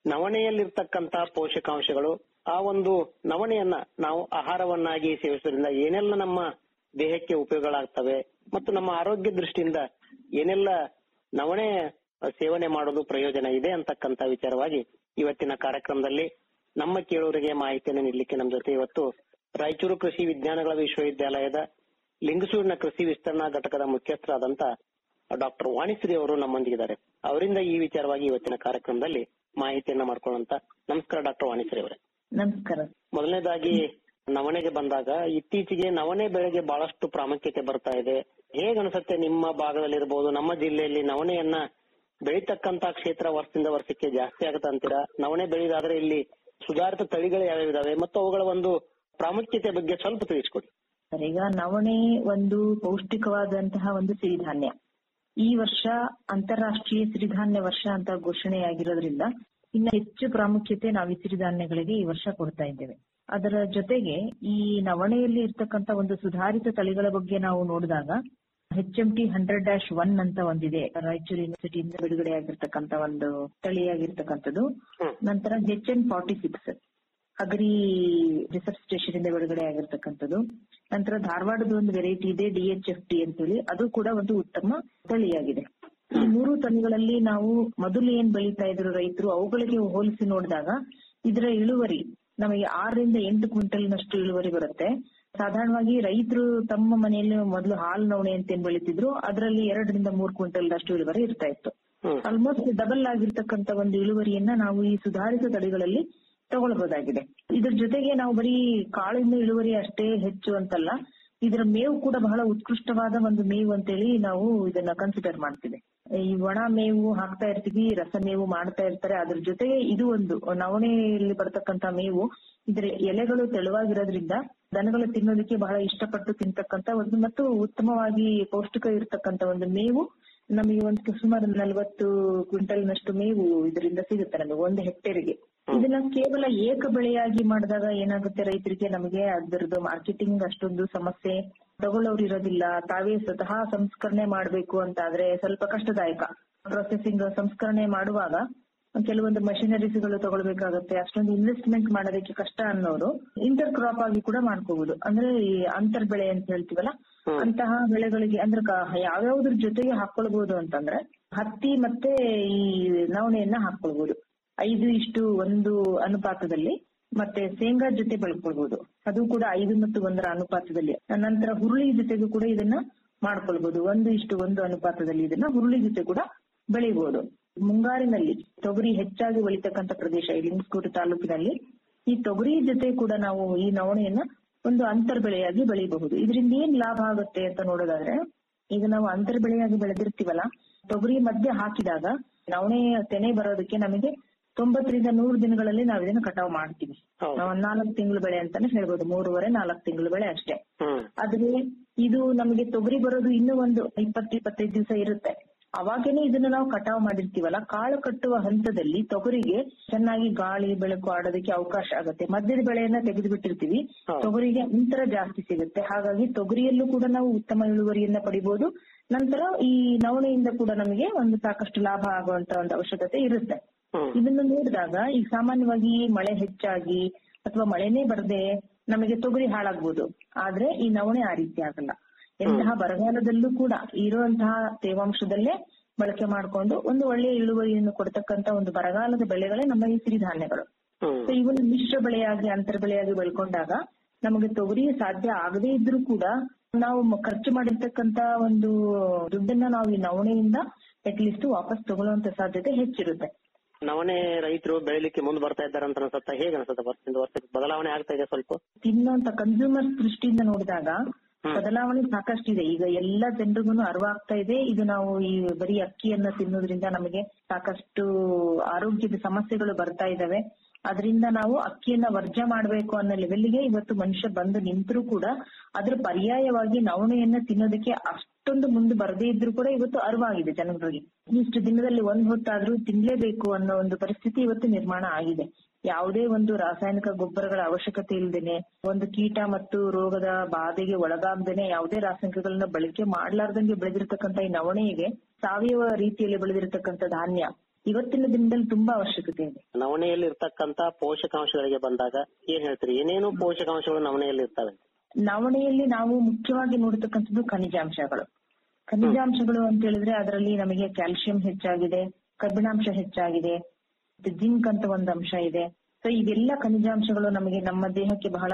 ನವಣೆಯಲ್ಲಿರ್ತಕ್ಕಂತ ಪೋಷಕಾಂಶಗಳು ಆ ಒಂದು ನವಣೆಯನ್ನ ನಾವು ಆಹಾರವನ್ನಾಗಿ ಸೇವಿಸೋದ್ರಿಂದ ಏನೆಲ್ಲ ನಮ್ಮ ದೇಹಕ್ಕೆ ಉಪಯೋಗಗಳಾಗ್ತವೆ ಮತ್ತು ನಮ್ಮ ಆರೋಗ್ಯ ದೃಷ್ಟಿಯಿಂದ ಏನೆಲ್ಲ ನವಣೆ ಸೇವನೆ ಮಾಡೋದು ಪ್ರಯೋಜನ ಇದೆ ಅಂತಕ್ಕಂತ ವಿಚಾರವಾಗಿ ಇವತ್ತಿನ ಕಾರ್ಯಕ್ರಮದಲ್ಲಿ ನಮ್ಮ ಕೇಳುವರಿಗೆ ಮಾಹಿತಿಯನ್ನು ನೀಡಲಿಕ್ಕೆ ನಮ್ಮ ಜೊತೆ ಇವತ್ತು ರಾಯಚೂರು ಕೃಷಿ ವಿಜ್ಞಾನಗಳ ವಿಶ್ವವಿದ್ಯಾಲಯದ ಲಿಂಗಸೂರಿನ ಕೃಷಿ ವಿಸ್ತರಣಾ ಘಟಕದ ಮುಖ್ಯಸ್ಥರಾದಂತ ಡಾಕ್ಟರ್ ವಾಣಿಶ್ರೀ ಅವರು ನಮ್ಮೊಂದಿಗಿದ್ದಾರೆ ಅವರಿಂದ ಈ ವಿಚಾರವಾಗಿ ಇವತ್ತಿನ ಕಾರ್ಯಕ್ರಮದಲ್ಲಿ ಮಾಹಿತಿಯನ್ನ ಮಾಡ್ಕೊಳ್ಳೋಂತ ನಮಸ್ಕಾರ ಡಾಕ್ಟರ್ ವಾಣಿಶ್ರೀ ಅವರೇ
ನಮಸ್ಕಾರ
ಮೊದಲನೇದಾಗಿ ನವಣೆಗೆ ಬಂದಾಗ ಇತ್ತೀಚೆಗೆ ನವಣೆ ಬೆಳೆಗೆ ಬಹಳಷ್ಟು ಪ್ರಾಮುಖ್ಯತೆ ಬರ್ತಾ ಇದೆ ಹೇಗ್ ಅನ್ಸುತ್ತೆ ನಿಮ್ಮ ಭಾಗದಲ್ಲಿರ್ಬೋದು ನಮ್ಮ ಜಿಲ್ಲೆಯಲ್ಲಿ ನವಣೆಯನ್ನ ಬೆಳೀತಕ್ಕಂತ ಕ್ಷೇತ್ರ ವರ್ಷದಿಂದ ವರ್ಷಕ್ಕೆ ಜಾಸ್ತಿ ಆಗತ್ತ ಅಂತೀರಾ ನವಣೆ ಬೆಳೆಯೋದಾದ್ರೆ ಇಲ್ಲಿ ಸುಧಾರಿತ ತಳಿಗಳು ಯಾವ್ಯಾವ ಇದಾವೆ ಮತ್ತು ಅವುಗಳ ಒಂದು ಪ್ರಾಮುಖ್ಯತೆ ಬಗ್ಗೆ ಸ್ವಲ್ಪ ತಿಳಿಸ್ಕೊಡಿ
ಸರ್, ಈಗ ನವಣೆ ಒಂದು ಪೌಷ್ಟಿಕವಾದಂತಹ ಒಂದು ಸಿರಿಧಾನ್ಯ ಈ ವರ್ಷ ಅಂತಾರಾಷ್ಟ್ರೀಯ ಸಿರಿಧಾನ್ಯ ವರ್ಷ ಅಂತ ಘೋಷಣೆಯಾಗಿರೋದ್ರಿಂದ ಇನ್ನ ಹೆಚ್ಚು ಪ್ರಾಮುಖ್ಯತೆ ನಾವು ಈ ಸಿರಿಧಾನ್ಯಗಳಿಗೆ ಈ ವರ್ಷ ಕೊಡ್ತಾ ಇದ್ದೇವೆ ಅದರ ಜೊತೆಗೆ ಈ ನವಣೆಯಲ್ಲಿ ಇರ್ತಕ್ಕಂತ ಒಂದು ಸುಧಾರಿತ ತಳಿಗಳ ಬಗ್ಗೆ ನಾವು ನೋಡಿದಾಗ H M T hundred dash one ಅಂತ ಒಂದಿದೆ ರಾಯಚೂರು ಯೂನಿವರ್ಸಿಟಿಯಿಂದ ಬಿಡುಗಡೆ ಆಗಿರ್ತಕ್ಕಂತ ಒಂದು ತಳಿಯಾಗಿರ್ತಕ್ಕಂಥದ್ದು ನಂತರ H N forty six agri research station ಇಂದ ಬಿಡುಗಡೆ ಆಗಿರ್ತಕ್ಕಂಥದ್ದು ನಂತರ ಧಾರವಾಡದ ಒಂದು ವೆರೈಟಿ ಇದೆ ಡಿ ಎಚ್ ಎಫ್ ಟಿ ಅಂತೇಳಿ ಅದು ಕೂಡ ಒಂದು ಉತ್ತಮ ತಳಿಯಾಗಿದೆ ಈ ಮೂರು ತಳಿಗಳಲ್ಲಿ ನಾವು ಮೊದಲು ಏನ್ ಬೆಳೀತಾ ಇದ್ರು ರೈತರು ಅವುಗಳಿಗೆ ಹೋಲಿಸಿ ನೋಡಿದಾಗ ಇದರ ಇಳುವರಿ ನಮಗೆ ಆರರಿಂದ ಎಂಟು ಕ್ವಿಂಟಲ್ನಷ್ಟು ಇಳುವರಿ ಬರುತ್ತೆ ಸಾಧಾರಣವಾಗಿ ರೈತರು ತಮ್ಮ ಮನೆಯಲ್ಲಿ ಮೊದಲು ಹಾಲು ನವಣೆ ಅಂತ ಏನ್ ಬೆಳೀತಿದ್ರು ಅದರಲ್ಲಿ ಎರಡರಿಂದ ಮೂರು ಕ್ವಿಂಟಲ್ನಷ್ಟು ಇಳುವರಿ ಇರ್ತಾ ಇತ್ತು ಆಲ್ಮೋಸ್ಟ್ ಡಬಲ್ ಆಗಿರ್ತಕ್ಕಂತ ಒಂದು ಇಳುವರಿಯನ್ನ ನಾವು ಈ ಸುಧಾರಿತ ತಳಿಗಳಲ್ಲಿ ತಗೊಳ್ಬಹುದಾಗಿದೆ ಇದ್ರ ಜೊತೆಗೆ ನಾವು ಬರೀ ಕಾಳಿನ ಇಳುವರಿ ಅಷ್ಟೇ ಹೆಚ್ಚು ಅಂತಲ್ಲ ಇದರ ಮೇವು ಕೂಡ ಬಹಳ ಉತ್ಕೃಷ್ಟವಾದ ಒಂದು ಮೇವು ಅಂತೇಳಿ ನಾವು ಇದನ್ನ ಕನ್ಸಿಡರ್ ಮಾಡ್ತೀವಿ ಈ ಒಣ ಮೇವು ಹಾಕ್ತಾ ಇರ್ತೀವಿ ರಸ ಮೇವು ಮಾಡ್ತಾ ಇರ್ತಾರೆ ಅದ್ರ ಜೊತೆಗೆ ಇದು ಒಂದು ನವಣೆಯಲ್ಲಿ ಬರ್ತಕ್ಕಂತ ಮೇವು ಇದರ ಎಲೆಗಳು ತೆಳುವಾಗಿರೋದ್ರಿಂದ ದನಗಳು ತಿನ್ನೋದಕ್ಕೆ ಬಹಳ ಇಷ್ಟಪಟ್ಟು ತಿಂತಕ್ಕಂತ ಒಂದು ಮತ್ತು ಉತ್ತಮವಾಗಿ ಪೌಷ್ಟಿಕ ಇರತಕ್ಕಂತ ಒಂದು ಮೇವು ನಮಗೆ ಒಂದು ಸುಮಾರು ನಲವತ್ತು ಕ್ವಿಂಟಲ್ನಷ್ಟು ಮೇವು ಇದರಿಂದ ಸಿಗುತ್ತೆ ನಮಗೆ ಒಂದು ಹೆಕ್ಟೇರ್ಗೆ ಇದನ್ನ ಕೇವಲ ಏಕ ಬೆಳೆಯಾಗಿ ಮಾಡಿದಾಗ ಏನಾಗುತ್ತೆ ರೈತರಿಗೆ ನಮಗೆ ಅದರದ್ದು ಮಾರ್ಕೆಟಿಂಗ್ ಅಷ್ಟೊಂದು ಸಮಸ್ಯೆ ತಗೊಳ್ಳೋರು ಇರೋದಿಲ್ಲ ತಾವೇ ಸ್ವತಃ ಸಂಸ್ಕರಣೆ ಮಾಡ್ಬೇಕು ಅಂತ ಆದ್ರೆ ಸ್ವಲ್ಪ ಕಷ್ಟದಾಯಕ ಪ್ರೊಸೆಸಿಂಗ್ ಸಂಸ್ಕರಣೆ ಮಾಡುವಾಗ ಕೆಲವೊಂದು ಮಷಿನರೀಸ್ ಗಳು ತಗೊಳ್ಬೇಕಾಗತ್ತೆ ಅಷ್ಟೊಂದು ಇನ್ವೆಸ್ಟ್ಮೆಂಟ್ ಮಾಡೋದಕ್ಕೆ ಕಷ್ಟ ಅನ್ನೋರು ಇಂಟರ್ ಕ್ರಾಪ್ ಆಗಿ ಕೂಡ ಮಾಡ್ಕೋಬಹುದು ಅಂದ್ರೆ ಈ ಅಂತರ್ ಬೆಳೆ ಅಂತ ಹೇಳ್ತೀವಲ್ಲ ಅಂತಹ ಬೆಳೆಗಳಿಗೆ ಅಂದ್ರೆ ಕ- ಯಾವ್ಯಾವ್ದ್ರ ಜೊತೆಗೆ ಹಾಕೊಳ್ಬಹುದು ಅಂತಂದ್ರೆ ಹತ್ತಿ ಮತ್ತೆ ಈ ನವಣೆಯನ್ನ ಹಾಕೊಳ್ಬಹುದು ಐದು ಇಷ್ಟು ಒಂದು ಅನುಪಾತದಲ್ಲಿ ಮತ್ತೆ ಶೇಂಗಾ ಜೊತೆ ಬೆಳ್ಕೊಳ್ಬಹುದು ಅದು ಕೂಡ ಐದು ಮತ್ತು ಒಂದರ ಅನುಪಾತದಲ್ಲಿ ನಂತರ ಹುರುಳಿ ಜೊತೆಗೂ ಕೂಡ ಇದನ್ನ ಮಾಡ್ಕೊಳ್ಬಹುದು ಒಂದು ಇಷ್ಟು ಒಂದು ಅನುಪಾತದಲ್ಲಿ ಇದನ್ನ ಹುರುಳಿ ಜೊತೆ ಕೂಡ ಬೆಳಿಬಹುದು ಮುಂಗಾರಿನಲ್ಲಿ ತೊಗರಿ ಹೆಚ್ಚಾಗಿ ಬೆಳಿತಕ್ಕಂತ ಪ್ರದೇಶ ಈ ಲಿಂಗಸ್ಕೂರು ತಾಲೂಕಿನಲ್ಲಿ ಈ ತೊಗರಿ ಜೊತೆ ಕೂಡ ನಾವು ಈ ನವಣೆಯನ್ನ ಒಂದು ಅಂತರ್ ಬೆಳೆಯಾಗಿ ಬೆಳಿಬಹುದು ಇದರಿಂದ ಏನ್ ಲಾಭ ಆಗುತ್ತೆ ಅಂತ ನೋಡೋದಾದ್ರೆ ಈಗ ನಾವು ಅಂತರ್ ಬೆಳೆಯಾಗಿ ಬೆಳೆದಿರ್ತೀವಲ್ಲ ತೊಗರಿ ಮಧ್ಯೆ ಹಾಕಿದಾಗ ನವಣೆ ತೆನೆ ಬರೋದಕ್ಕೆ ನಮಗೆ ತೊಂಬತ್ತರಿಂದ ನೂರು ದಿನಗಳಲ್ಲಿ ನಾವು ಇದನ್ನ ಕಟಾವ್ ಮಾಡ್ತೀವಿ ನಾವು ಒಂದ್ ನಾಲ್ಕು ತಿಂಗಳು ಬೆಳೆ ಅಂತಾನೆ ಹೇಳ್ಬೋದು ಮೂರುವರೆ ನಾಲ್ಕು ತಿಂಗಳು ಬೆಳೆ ಅಷ್ಟೇ ಆದ್ರೆ ಇದು ನಮಗೆ ತೊಗರಿ ಬರೋದು ಇನ್ನೂ ಒಂದು ಇಪ್ಪತ್ತು ಇಪ್ಪತ್ತೈದು ದಿವಸ ಇರುತ್ತೆ ಅವಾಗೇನೆ ಇದನ್ನ ನಾವು ಕಟಾವ್ ಮಾಡಿರ್ತೀವಲ್ಲ ಕಾಳು ಕಟ್ಟುವ ಹಂತದಲ್ಲಿ ತೊಗರಿಗೆ ಚೆನ್ನಾಗಿ ಗಾಳಿ ಬೆಳಕು ಆಡೋದಕ್ಕೆ ಅವಕಾಶ ಆಗುತ್ತೆ ಮಧ್ಯದ ಬೆಳೆಯನ್ನ ತೆಗೆದು ಬಿಟ್ಟಿರ್ತೀವಿ ತೊಗರಿಗೆ ಅಂತರ ಜಾಸ್ತಿ ಸಿಗುತ್ತೆ ಹಾಗಾಗಿ ತೊಗರಿಯಲ್ಲೂ ಕೂಡ ನಾವು ಉತ್ತಮ ಇಳುವರಿಯನ್ನ ಪಡಿಬಹುದು ನಂತರ ಈ ನವಣೆಯಿಂದ ಕೂಡ ನಮಗೆ ಒಂದು ಸಾಕಷ್ಟು ಲಾಭ ಆಗುವಂತ ಒಂದು ಅವಶ್ಯಕತೆ ಇರುತ್ತೆ ಇದನ್ನ ನೋಡಿದಾಗ ಈಗ ಸಾಮಾನ್ಯವಾಗಿ ಮಳೆ ಹೆಚ್ಚಾಗಿ ಅಥವಾ ಮಳೆನೇ ಬರದೆ ನಮಗೆ ತೊಗರಿ ಹಾಳಾಗ್ಬೋದು ಆದ್ರೆ ಈ ನವಣೆ ಆ ರೀತಿ ಆಗಲ್ಲ ಎಂತಹ ಬರಗಾಲದಲ್ಲೂ ಕೂಡ ಇರುವಂತಹ ತೇವಾಂಶದಲ್ಲೇ ಬಳಕೆ ಮಾಡಿಕೊಂಡು ಒಂದು ಒಳ್ಳೆಯ ಇಳುವರಿಯನ್ನು ಕೊಡ್ತಕ್ಕಂತ ಒಂದು ಬರಗಾಲದ ಬೆಳೆಗಳೇ ನಮ್ಮ ಈ ಸಿರಿಧಾನ್ಯಗಳು ಸೊ ಇವನ್ನ ಮಿಶ್ರ ಬೆಳೆಯಾಗಿ ಅಂತರ ಬೆಳೆಯಾಗಿ ಬೆಳ್ಕೊಂಡಾಗ ನಮಗೆ ತೊಗರಿ ಸಾಧ್ಯ ಆಗದೇ ಇದ್ರೂ ಕೂಡ ನಾವು ಮ- ಖರ್ಚು ಮಾಡಿರ್ತಕ್ಕಂತ ಒಂದು ದುಡ್ಡನ್ನ ನಾವು ಈ ನವಣೆಯಿಂದ ಅಟ್ಲೀಸ್ಟ್ ವಾಪಸ್ ತಗೊಳ್ಳುವಂತ ಸಾಧ್ಯತೆ ಹೆಚ್ಚಿರುತ್ತೆ
ನವಣೆ ರೈತರು ಬೆಳಿಲಿಕ್ಕೆ ಮುಂದೆ ಬರ್ತಾ ಇದ್ದಾರೆ ಅಂತ ಅನ್ಸುತ್ತಾ ಹೇಗೆ ಅನ್ಸುತ್ತೆ ವರ್ಷದಿಂದ ವರ್ಷಕ್ಕೆ ಬದಲಾವಣೆ ಆಗ್ತಾ ಇದೆ ಸ್ವಲ್ಪ
ತಿನ್ನುವಂತ ಕನ್ಸ್ಯೂಮರ್ ದೃಷ್ಟಿಯಿಂದ ನೋಡಿದಾಗ ಬದಲಾವಣೆ ಸಾಕಷ್ಟಿದೆ ಈಗ ಎಲ್ಲ ಜನರಿಗೂ ಅರಿವಾಗ್ತಾ ಇದೆ ಇದು ನಾವು ಈ ಬರೀ ಅಕ್ಕಿಯನ್ನ ತಿನ್ನೋದ್ರಿಂದ ನಮಗೆ ಸಾಕಷ್ಟು ಆರೋಗ್ಯದ ಸಮಸ್ಯೆಗಳು ಬರ್ತಾ ಇದಾವೆ ಅದರಿಂದ ನಾವು ಅಕ್ಕಿಯನ್ನ ವರ್ಜ ಮಾಡಬೇಕು ಅನ್ನೋ ಲೆವೆಲ್ಗೆ ಇವತ್ತು ಮನುಷ್ಯ ಬಂದು ನಿಂತರೂ ಕೂಡ ಅದ್ರ ಪರ್ಯಾಯವಾಗಿ ನವಣೆಯನ್ನ ತಿನ್ನೋದಕ್ಕೆ ಅಷ್ಟೊಂದು ಮುಂದೆ ಬರದೇ ಇದ್ರೂ ಕೂಡ ಇವತ್ತು ಅರಿವಾಗಿದೆ ಜನಗಳಿಗೆ ಇಷ್ಟು ದಿನದಲ್ಲಿ ಒಂದ್ ಹೊತ್ತಾದ್ರೂ ತಿನ್ಲೇಬೇಕು ಅನ್ನೋ ಒಂದು ಪರಿಸ್ಥಿತಿ ಇವತ್ತು ನಿರ್ಮಾಣ ಆಗಿದೆ ಯಾವುದೇ ಒಂದು ರಾಸಾಯನಿಕ ಗೊಬ್ಬರಗಳ ಅವಶ್ಯಕತೆ ಇಲ್ದೇನೆ ಒಂದು ಕೀಟ ಮತ್ತು ರೋಗದ ಬಾಧೆಗೆ ಒಳಗಾಗದೇನೆ ಯಾವುದೇ ರಾಸಾಯನಿಕಗಳನ್ನ ಬಳಕೆ ಮಾಡ್ಲಾರ್ದಂಗೆ ಬೆಳೆದಿರ್ತಕ್ಕಂತ ಈ ನವಣೆಗೆ ಸಾವಯವ ರೀತಿಯಲ್ಲಿ ಬೆಳೆದಿರ್ತಕ್ಕಂತ ಧಾನ್ಯ ಇವತ್ತಿನ ದಿನದಲ್ಲಿ ತುಂಬಾ ಅವಶ್ಯಕತೆ ಇದೆ
ನವಣೆಯಲ್ಲಿ ಇರ್ತಕ್ಕಂತ ಪೋಷಕಾಂಶಗಳಿಗೆ ಬಂದಾಗ ಏನ್ ಹೇಳ್ತೀರಿ ಏನೇನು ಪೋಷಕಾಂಶಗಳು ನವಣೆಯಲ್ಲಿ ಇರ್ತವೆ
ನವಣೆಯಲ್ಲಿ ನಾವು ಮುಖ್ಯವಾಗಿ ನೋಡತಕ್ಕಂಥದ್ದು ಖನಿಜಾಂಶಗಳು ಖನಿಜಾಂಶಗಳು ಅಂತ ಹೇಳಿದ್ರೆ ಅದರಲ್ಲಿ ನಮಗೆ ಕ್ಯಾಲ್ಸಿಯಂ ಹೆಚ್ಚಾಗಿದೆ ಕಬ್ಬಿಣಾಂಶ ಹೆಚ್ಚಾಗಿದೆ ಜಿಂಕ್ ಅಂತ ಒಂದು ಅಂಶ ಇದೆ ಸೊ ಇವೆಲ್ಲ ಖನಿಜಾಂಶಗಳು ನಮಗೆ ನಮ್ಮ ದೇಹಕ್ಕೆ ಬಹಳ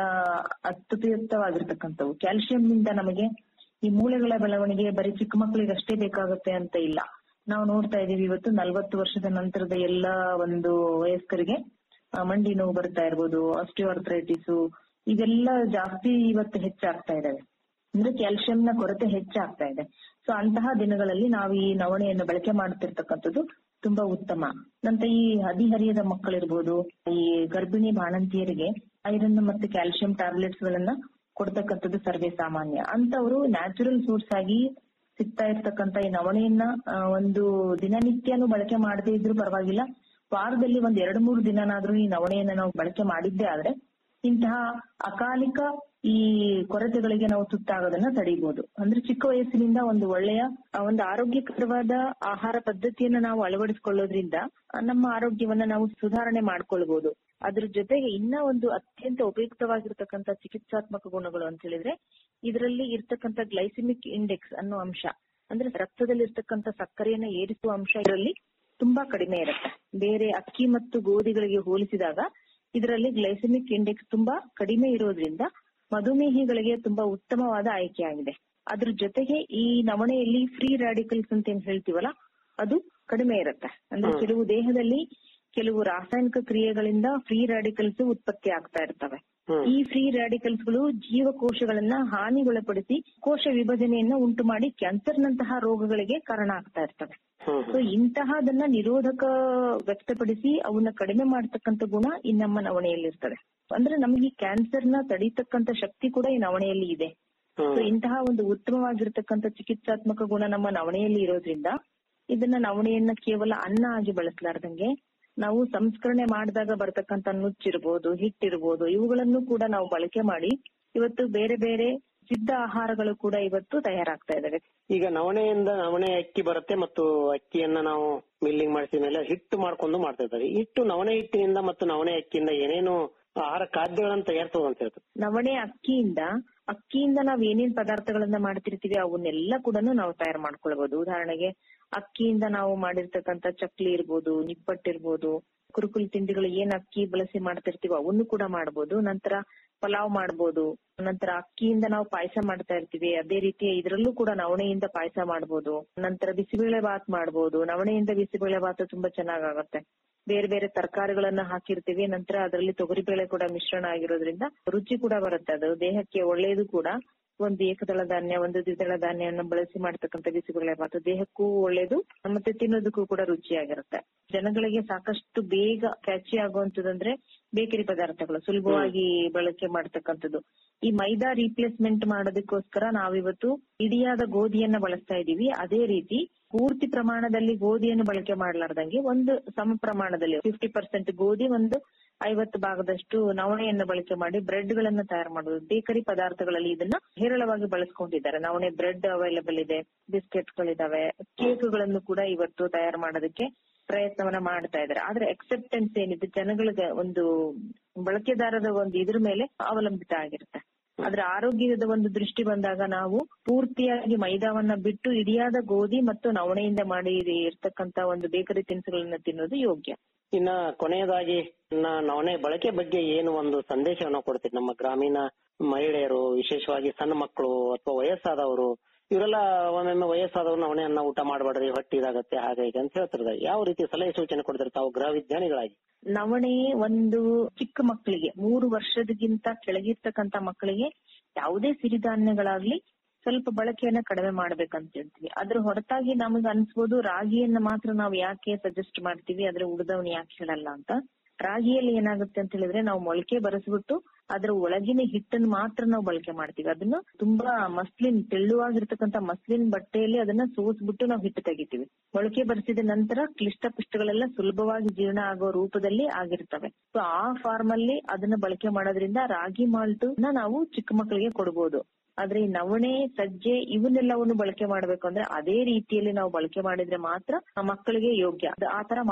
ಅತ್ಯುಪಯುಕ್ತವಾಗಿರ್ತಕ್ಕಂಥವು ಕ್ಯಾಲ್ಸಿಯಂ ನಿಂದ ನಮಗೆ ಈ ಮೂಳೆಗಳ ಬೆಳವಣಿಗೆ ಬರೀ ಚಿಕ್ಕ ಮಕ್ಕಳಿಗೆ ಅಷ್ಟೇ ಬೇಕಾಗುತ್ತೆ ಅಂತ ಇಲ್ಲ ನಾವು ನೋಡ್ತಾ ಇದೀವಿ ಇವತ್ತು ನಲವತ್ತು ವರ್ಷದ ನಂತರದ ಎಲ್ಲ ಒಂದು ವಯಸ್ಕರಿಗೆ ಆ, ಮಂಡಿ ನೋವು ಬರ್ತಾ ಇರ್ಬೋದು ಆಸ್ಟಿಯೋಆರ್ಥ್ರೈಟಿಸ್ ಇವೆಲ್ಲ ಜಾಸ್ತಿ ಇವತ್ತು ಹೆಚ್ಚಾಗ್ತಾ ಇದಾವೆ ಅಂದ್ರೆ ಕ್ಯಾಲ್ಸಿಯಂನ ಕೊರತೆ ಹೆಚ್ಚಾಗ್ತಾ ಇದೆ ಸೊ ಅಂತಹ ದಿನಗಳಲ್ಲಿ ನಾವು ಈ ನವಣೆಯನ್ನು ಬಳಕೆ ಮಾಡ್ತಿರ್ತಕ್ಕಂಥದ್ದು ತುಂಬಾ ಉತ್ತಮ ನಂತರ ಈ ಹದಿಹರಿಯದ ಮಕ್ಕಳಿರ್ಬೋದು ಈ ಗರ್ಭಿಣಿ ಬಾಣಂತಿಯರಿಗೆ ಐರನ್ ಮತ್ತೆ ಕ್ಯಾಲ್ಸಿಯಂ ಟ್ಯಾಬ್ಲೆಟ್ಸ್ ಗಳನ್ನ ಕೊಡ್ತಕ್ಕಂಥದ್ದು ಸರ್ವೇ ಸಾಮಾನ್ಯ ಅಂತವರು ನ್ಯಾಚುರಲ್ ಸೋರ್ಸ್ ಆಗಿ ಸಿಗ್ತಾ ಇರ್ತಕ್ಕಂಥ ಈ ನವಣೆಯನ್ನ ಆ, ಒಂದು ದಿನನಿತ್ಯನೂ ಬಳಕೆ ಮಾಡದೇ ಇದ್ರೂ ಪರವಾಗಿಲ್ಲ ವಾರದಲ್ಲಿ ಒಂದ್ ಎರಡ್ ಮೂರು ದಿನನಾದ್ರೂ ಈ ನವಣೆಯನ್ನ ನಾವು ಬಳಕೆ ಮಾಡಿದ್ದೇ ಆದ್ರೆ ಇಂತಹ ಅಕಾಲಿಕ ಈ ಕೊರತೆಗಳಿಗೆ ನಾವು ತುತ್ತಾಗೋದನ್ನ ತಡೀಬಹುದು ಅಂದ್ರೆ ಚಿಕ್ಕ ವಯಸ್ಸಿನಿಂದ ಒಂದು ಒಳ್ಳೆಯ ಆ, ಒಂದು ಆರೋಗ್ಯಕರವಾದ ಆಹಾರ ಪದ್ಧತಿಯನ್ನ ನಾವು ಅಳವಡಿಸಿಕೊಳ್ಳೋದ್ರಿಂದ ಆ, ನಮ್ಮ ಆರೋಗ್ಯವನ್ನ ನಾವು ಸುಧಾರಣೆ ಮಾಡ್ಕೊಳ್ಬಹುದು ಅದ್ರ ಜೊತೆಗೆ ಇನ್ನ ಒಂದು ಅತ್ಯಂತ ಉಪಯುಕ್ತವಾಗಿರ್ತಕ್ಕಂಥ ಚಿಕಿತ್ಸಾತ್ಮಕ ಗುಣಗಳು ಅಂತ ಹೇಳಿದ್ರೆ ಇದರಲ್ಲಿ ಇರ್ತಕ್ಕಂಥ ಗ್ಲೈಸಿಮಿಕ್ ಇಂಡೆಕ್ಸ್ ಅನ್ನೋ ಅಂಶ ಅಂದ್ರೆ ರಕ್ತದಲ್ಲಿ ಇರ್ತಕ್ಕಂಥ ಸಕ್ಕರೆಯನ್ನ ಏರಿಸುವ ಅಂಶ ಇದರಲ್ಲಿ ತುಂಬಾ ಕಡಿಮೆ ಇರುತ್ತೆ ಬೇರೆ ಅಕ್ಕಿ ಮತ್ತು ಗೋಧಿಗಳಿಗೆ ಹೋಲಿಸಿದಾಗ ಇದರಲ್ಲಿ ಗ್ಲೈಸೆಮಿಕ್ ಇಂಡೆಕ್ಸ್ ತುಂಬಾ ಕಡಿಮೆ ಇರೋದ್ರಿಂದ ಮಧುಮೇಹಿಗಳಿಗೆ ತುಂಬಾ ಉತ್ತಮವಾದ ಆಯ್ಕೆಯಾಗಿದೆ ಅದ್ರ ಜೊತೆಗೆ ಈ ನವಣೆಯಲ್ಲಿ ಫ್ರೀ ರಾಡಿಕಲ್ಸ್ ಅಂತ ಏನ್ ಹೇಳ್ತೀವಲ್ಲ ಅದು ಕಡಿಮೆ ಇರುತ್ತೆ ಅಂದ್ರೆ
ಹ್ಮ್.
ಕೆಲವು ದೇಹದಲ್ಲಿ ಕೆಲವು ರಾಸಾಯನಿಕ ಕ್ರಿಯೆಗಳಿಂದ ಫ್ರೀ ರಾಡಿಕಲ್ಸ್ ಉತ್ಪತ್ತಿ ಆಗ್ತಾ ಇರ್ತವೆ
ಹ್ಮ್.
ಈ ಫ್ರೀ ರಾಡಿಕಲ್ಸ್ ಗಳು ಜೀವಕೋಶಗಳನ್ನ ಹಾನಿಗೊಳಪಡಿಸಿ ಕೋಶ ವಿಭಜನೆಯನ್ನ ಉಂಟು ಮಾಡಿ ಕ್ಯಾನ್ಸರ್ ನಂತಹ ರೋಗಗಳಿಗೆ ಕಾರಣ ಆಗ್ತಾ ಇರ್ತವೆ ಸೊ ಇಂತಹದನ್ನ ನಿರೋಧಕ ವ್ಯಕ್ತಪಡಿಸಿ ಅವನ್ನ ಕಡಿಮೆ ಮಾಡತಕ್ಕಂತ ಗುಣ ಈ ನಮ್ಮ ನವಣೆಯಲ್ಲಿ ಇರ್ತದೆ ಅಂದ್ರೆ ನಮಗೆ ಈ ಕ್ಯಾನ್ಸರ್ ನ ತಡೀತಕ್ಕಂತ ಶಕ್ತಿ ಕೂಡ ಈ ನವಣೆಯಲ್ಲಿ ಇದೆ
ಹ್ಮ್.
ಸೊ ಇಂತಹ ಒಂದು ಉತ್ತಮವಾಗಿರ್ತಕ್ಕಂಥ ಚಿಕಿತ್ಸಾತ್ಮಕ ಗುಣ ನಮ್ಮ ನವಣೆಯಲ್ಲಿ ಇರೋದ್ರಿಂದ ಇದನ್ನ ನವಣೆಯನ್ನ ಕೇವಲ ಅನ್ನ ಆಗಿ ಬಳಸಲಾರ್ದಂಗೆ ನಾವು ಸಂಸ್ಕರಣೆ ಮಾಡಿದಾಗ ಬರ್ತಕ್ಕಂತ ನುಚ್ಚಿರ್ಬೋದು ಹಿಟ್ಟಿರ್ಬೋದು ಇವುಗಳನ್ನು ಕೂಡ ನಾವು ಬಳಕೆ ಮಾಡಿ ಇವತ್ತು ಬೇರೆ ಬೇರೆ ಸಿದ್ಧ ಆಹಾರಗಳು ಕೂಡ ಇವತ್ತು ತಯಾರಾಗ್ತಾ ಇದಾವೆ
ಈಗ ನವಣೆಯಿಂದ ನವಣೆ ಅಕ್ಕಿ ಬರುತ್ತೆ ಮತ್ತು ಅಕ್ಕಿಯನ್ನ ನಾವು ಮಿಲ್ಲಿಂಗ್ ಮಾಡಿಸಿದ ಮೇಲೆ ಹಿಟ್ಟು ಮಾಡ್ಕೊಂಡು ಮಾಡ್ತಾ ಇದ್ದಾರೆ ಈ ಹಿಟ್ಟು ನವಣೆ ಹಿಟ್ಟಿನಿಂದ ಮತ್ತು ನವಣೆ ಅಕ್ಕಿಯಿಂದ ಏನೇನು ಆಹಾರ ಖಾದ್ಯಗಳನ್ನ ತಯಾರಿಸೋದು ಅಂತ ಹೇಳ್ತಾರೆ
ನವಣೆ ಅಕ್ಕಿಯಿಂದ ಅಕ್ಕಿಯಿಂದ ನಾವ್ ಏನೇನ್ ಪದಾರ್ಥಗಳನ್ನ ಮಾಡ್ತಿರ್ತೀವಿ ಅವನ್ನೆಲ್ಲ ಕೂಡ ನಾವು ತಯಾರು ಮಾಡ್ಕೊಳ್ಬಹುದು ಉದಾಹರಣೆಗೆ ಅಕ್ಕಿಯಿಂದ ನಾವು ಮಾಡಿರ್ತಕ್ಕಂತ ಚಕ್ಲಿ ಇರ್ಬೋದು ನಿಪ್ಪಟ್ಟಿರ್ಬೋದು ಕುರುಕುಲು ತಿಂಡಿಗಳು ಏನ್ ಅಕ್ಕಿ ಬಳಸಿ ಮಾಡ್ತಿರ್ತೀವೋ ಅವನ್ನು ಕೂಡ ಮಾಡ್ಬೋದು ನಂತರ ಪಲಾವ್ ಮಾಡ್ಬೋದು ನಂತರ ಅಕ್ಕಿಯಿಂದ ನಾವು ಪಾಯಸ ಮಾಡ್ತಾ ಇರ್ತೀವಿ ಅದೇ ರೀತಿ ಇದ್ರಲ್ಲೂ ಕೂಡ ನವಣೆಯಿಂದ ಪಾಯಸ ಮಾಡ್ಬೋದು ನಂತರ ಬಿಸಿಬೇಳೆ ಬಾತ್ ಮಾಡ್ಬೋದು ನವಣೆಯಿಂದ ಬಿಸಿಬೇಳೆ ಬಾತ್ ತುಂಬಾ ಚೆನ್ನಾಗಾಗತ್ತೆ ಬೇರೆ ಬೇರೆ ತರಕಾರಿಗಳನ್ನ ಹಾಕಿರ್ತೀವಿ ನಂತರ ಅದರಲ್ಲಿ ತೊಗರಿಬೇಳೆ ಕೂಡ ಮಿಶ್ರಣ ಆಗಿರೋದ್ರಿಂದ ರುಚಿ ಕೂಡ ಬರುತ್ತೆ ಅದು ದೇಹಕ್ಕೆ ಒಳ್ಳೆಯದು ಕೂಡ ಒಂದು ಏಕದಳ ಧಾನ್ಯ ಒಂದು ದ್ವಿದಳ ಧಾನ್ಯವನ್ನು ಬಳಸಿ ಮಾಡ್ತಕ್ಕಂಥ ಬಿಸಿಬೇಳೆ ಬಾತು ದೇಹಕ್ಕೂ ಒಳ್ಳೇದು ಮತ್ತೆ ತಿನ್ನೋದಕ್ಕೂ ಕೂಡ ರುಚಿಯಾಗಿರುತ್ತೆ ಜನಗಳಿಗೆ ಸಾಕಷ್ಟು ಬೇಗ ಕ್ಯಾಚಿ ಆಗುವಂತದಂದ್ರೆ ಬೇಕರಿ ಪದಾರ್ಥಗಳು ಸುಲಭವಾಗಿ ಬಳಕೆ ಮಾಡ್ತಕ್ಕಂಥದ್ದು ಈ ಮೈದಾ ರೀಪ್ಲೇಸ್ಮೆಂಟ್ ಮಾಡೋದಕ್ಕೋಸ್ಕರ ನಾವಿವತ್ತು ಇಡಿಯಾದ ಗೋಧಿಯನ್ನ ಬಳಸ್ತಾ ಇದೀವಿ ಅದೇ ರೀತಿ ಪೂರ್ತಿ ಪ್ರಮಾಣದಲ್ಲಿ ಗೋಧಿಯನ್ನು ಬಳಕೆ ಮಾಡಲಾರ್ದಂಗೆ ಒಂದು ಸಮ ಪ್ರಮಾಣದಲ್ಲಿ ಫಿಫ್ಟಿ ಪರ್ಸೆಂಟ್ ಗೋಧಿ ಒಂದು ಐವತ್ತು ಭಾಗದಷ್ಟು ನವಣೆಯನ್ನು ಬಳಕೆ ಮಾಡಿ ಬ್ರೆಡ್ ಗಳನ್ನ ತಯಾರು ಮಾಡುವುದು ಬೇಕರಿ ಪದಾರ್ಥಗಳಲ್ಲಿ ಇದನ್ನ ಹೇರಳವಾಗಿ ಬಳಸ್ಕೊಂಡಿದ್ದಾರೆ ನವಣೆ ಬ್ರೆಡ್ ಅವೈಲಬಲ್ ಇದೆ ಬಿಸ್ಕೆಟ್ ಗಳಿದಾವೆ ಕೇಕ್ಗಳನ್ನು ಕೂಡ ಇವತ್ತು ತಯಾರು ಮಾಡೋದಕ್ಕೆ ಪ್ರಯತ್ನವನ್ನ ಮಾಡ್ತಾ ಇದ್ದಾರೆ ಆದ್ರೆ ಅಕ್ಸೆಪ್ಟೆನ್ಸ್ ಏನಿದೆ ಜನಗಳಿಗೆ ಒಂದು ಬಳಕೆದಾರರ ಒಂದು ಇದ್ರ ಮೇಲೆ ಅವಲಂಬಿತ ಆಗಿರುತ್ತೆ ಆದ್ರೆ ಆರೋಗ್ಯದ ಒಂದು ದೃಷ್ಟಿ ಬಂದಾಗ ನಾವು ಪೂರ್ತಿಯಾಗಿ ಮೈದಾವನ್ನ ಬಿಟ್ಟು ಇಡಿಯಾದ ಗೋಧಿ ಮತ್ತು ನವಣೆಯಿಂದ ಮಾಡಿ ಇರ್ತಕ್ಕಂತ ಒಂದು ಬೇಕರಿ ತಿನಿಸುಗಳನ್ನ ತಿನ್ನೋದು ಯೋಗ್ಯ
ಇನ್ನ ಕೊನೆಯದಾಗಿ ನ- ನವಣೆ ಬಳಕೆ ಬಗ್ಗೆ ಏನು ಒಂದು ಸಂದೇಶವನ್ನು ಕೊಡ್ತೀರಿ ನಮ್ಮ ಗ್ರಾಮೀಣ ಮಹಿಳೆಯರು ವಿಶೇಷವಾಗಿ ಸಣ್ಣ ಮಕ್ಕಳು ಅಥವಾ ವಯಸ್ಸಾದವರು ಇವರೆಲ್ಲ ಒಮ್ಮೊಮ್ಮೆ ವಯಸ್ಸಾದವ್ರು ನವಣೆಯನ್ನ ಊಟ ಮಾಡಬೇಡ್ರಿ ಹೊಟ್ಟಿ ಇದಾಗತ್ತೆ ಹಾಗೆ ಹೀಗೆ ಅಂತ ಹೇಳ್ತಿರ್ತಾರೆ ಯಾವ ರೀತಿ ಸಲಹೆ ಸೂಚನೆ ಕೊಡ್ತಾರೆ ತಾವು ಗೃಹ ವಿಜ್ಞಾನಿಗಳಾಗಿ
ನವಣೆ ಒಂದು ಚಿಕ್ಕ ಮಕ್ಕಳಿಗೆ ಮೂರು ವರ್ಷದಗಿಂತ ಕೆಳಗಿರ್ತಕ್ಕಂತ ಮಕ್ಕಳಿಗೆ ಯಾವುದೇ ಸಿರಿಧಾನ್ಯಗಳಾಗ್ಲಿ ಸ್ವಲ್ಪ ಬಳಕೆಯನ್ನ ಕಡಿಮೆ ಮಾಡ್ಬೇಕಂತ ಹೇಳ್ತೀವಿ ಅದ್ರ ಹೊರತಾಗಿ ನಮಗ್ ಅನ್ಸ್ಬೋದು ರಾಗಿಯನ್ನ ಮಾತ್ರ ನಾವು ಯಾಕೆ ಸಜೆಸ್ಟ್ ಮಾಡ್ತೀವಿ ಆದ್ರೆ ಉಳಿದವನ್ ಯಾಕೆ ಹೇಳಲ್ಲ ಅಂತ ರಾಗಿಯಲ್ಲಿ ಏನಾಗುತ್ತೆ ಅಂತ ಹೇಳಿದ್ರೆ ನಾವು ಮೊಳಕೆ ಬರೆಸ್ಬಿಟ್ಟು ಅದ್ರ ಒಳಗಿನ ಹಿಟ್ಟನ್ನು ಮಾತ್ರ ನಾವು ಬಳಕೆ ಮಾಡ್ತೀವಿ ಅದನ್ನ ತುಂಬಾ ಮಸ್ಲಿನ್ ತೆಳ್ಳುವಾಗಿರ್ತಕ್ಕಂಥ ಮಸ್ಲಿನ್ ಬಟ್ಟೆಯಲ್ಲಿ ಅದನ್ನ ಸೋಸ್ಬಿಟ್ಟು ನಾವು ಹಿಟ್ಟು ತೆಗಿತೀವಿ ಮೊಳಕೆ ಬರೆಸಿದ ನಂತರ ಕ್ಲಿಷ್ಟ ಪಿಷ್ಟಗಳೆಲ್ಲ ಸುಲಭವಾಗಿ ಜೀರ್ಣ ಆಗೋ ರೂಪದಲ್ಲಿ ಆಗಿರ್ತವೆ ಸೊ ಆ ಫಾರ್ಮ್ ಅಲ್ಲಿ ಅದನ್ನ ಬಳಕೆ ಮಾಡೋದ್ರಿಂದ ರಾಗಿ ಮಾಲ್ಟ್ ನ ನಾವು ಚಿಕ್ಕ ಮಕ್ಕಳಿಗೆ ಕೊಡ್ಬೋದು ಆದ್ರೆ ಈ ನವಣೆ ಸಜ್ಜೆ ಇವನ್ನೆಲ್ಲವನ್ನು ಬಳಕೆ ಮಾಡ್ಬೇಕು ಅಂದ್ರೆ ಅದೇ ರೀತಿಯಲ್ಲಿ ನಾವು ಬಳಕೆ ಮಾಡಿದ್ರೆ ಮಾತ್ರ ಆ ಮಕ್ಕಳಿಗೆ ಯೋಗ್ಯ ಅದು ಆ ತರ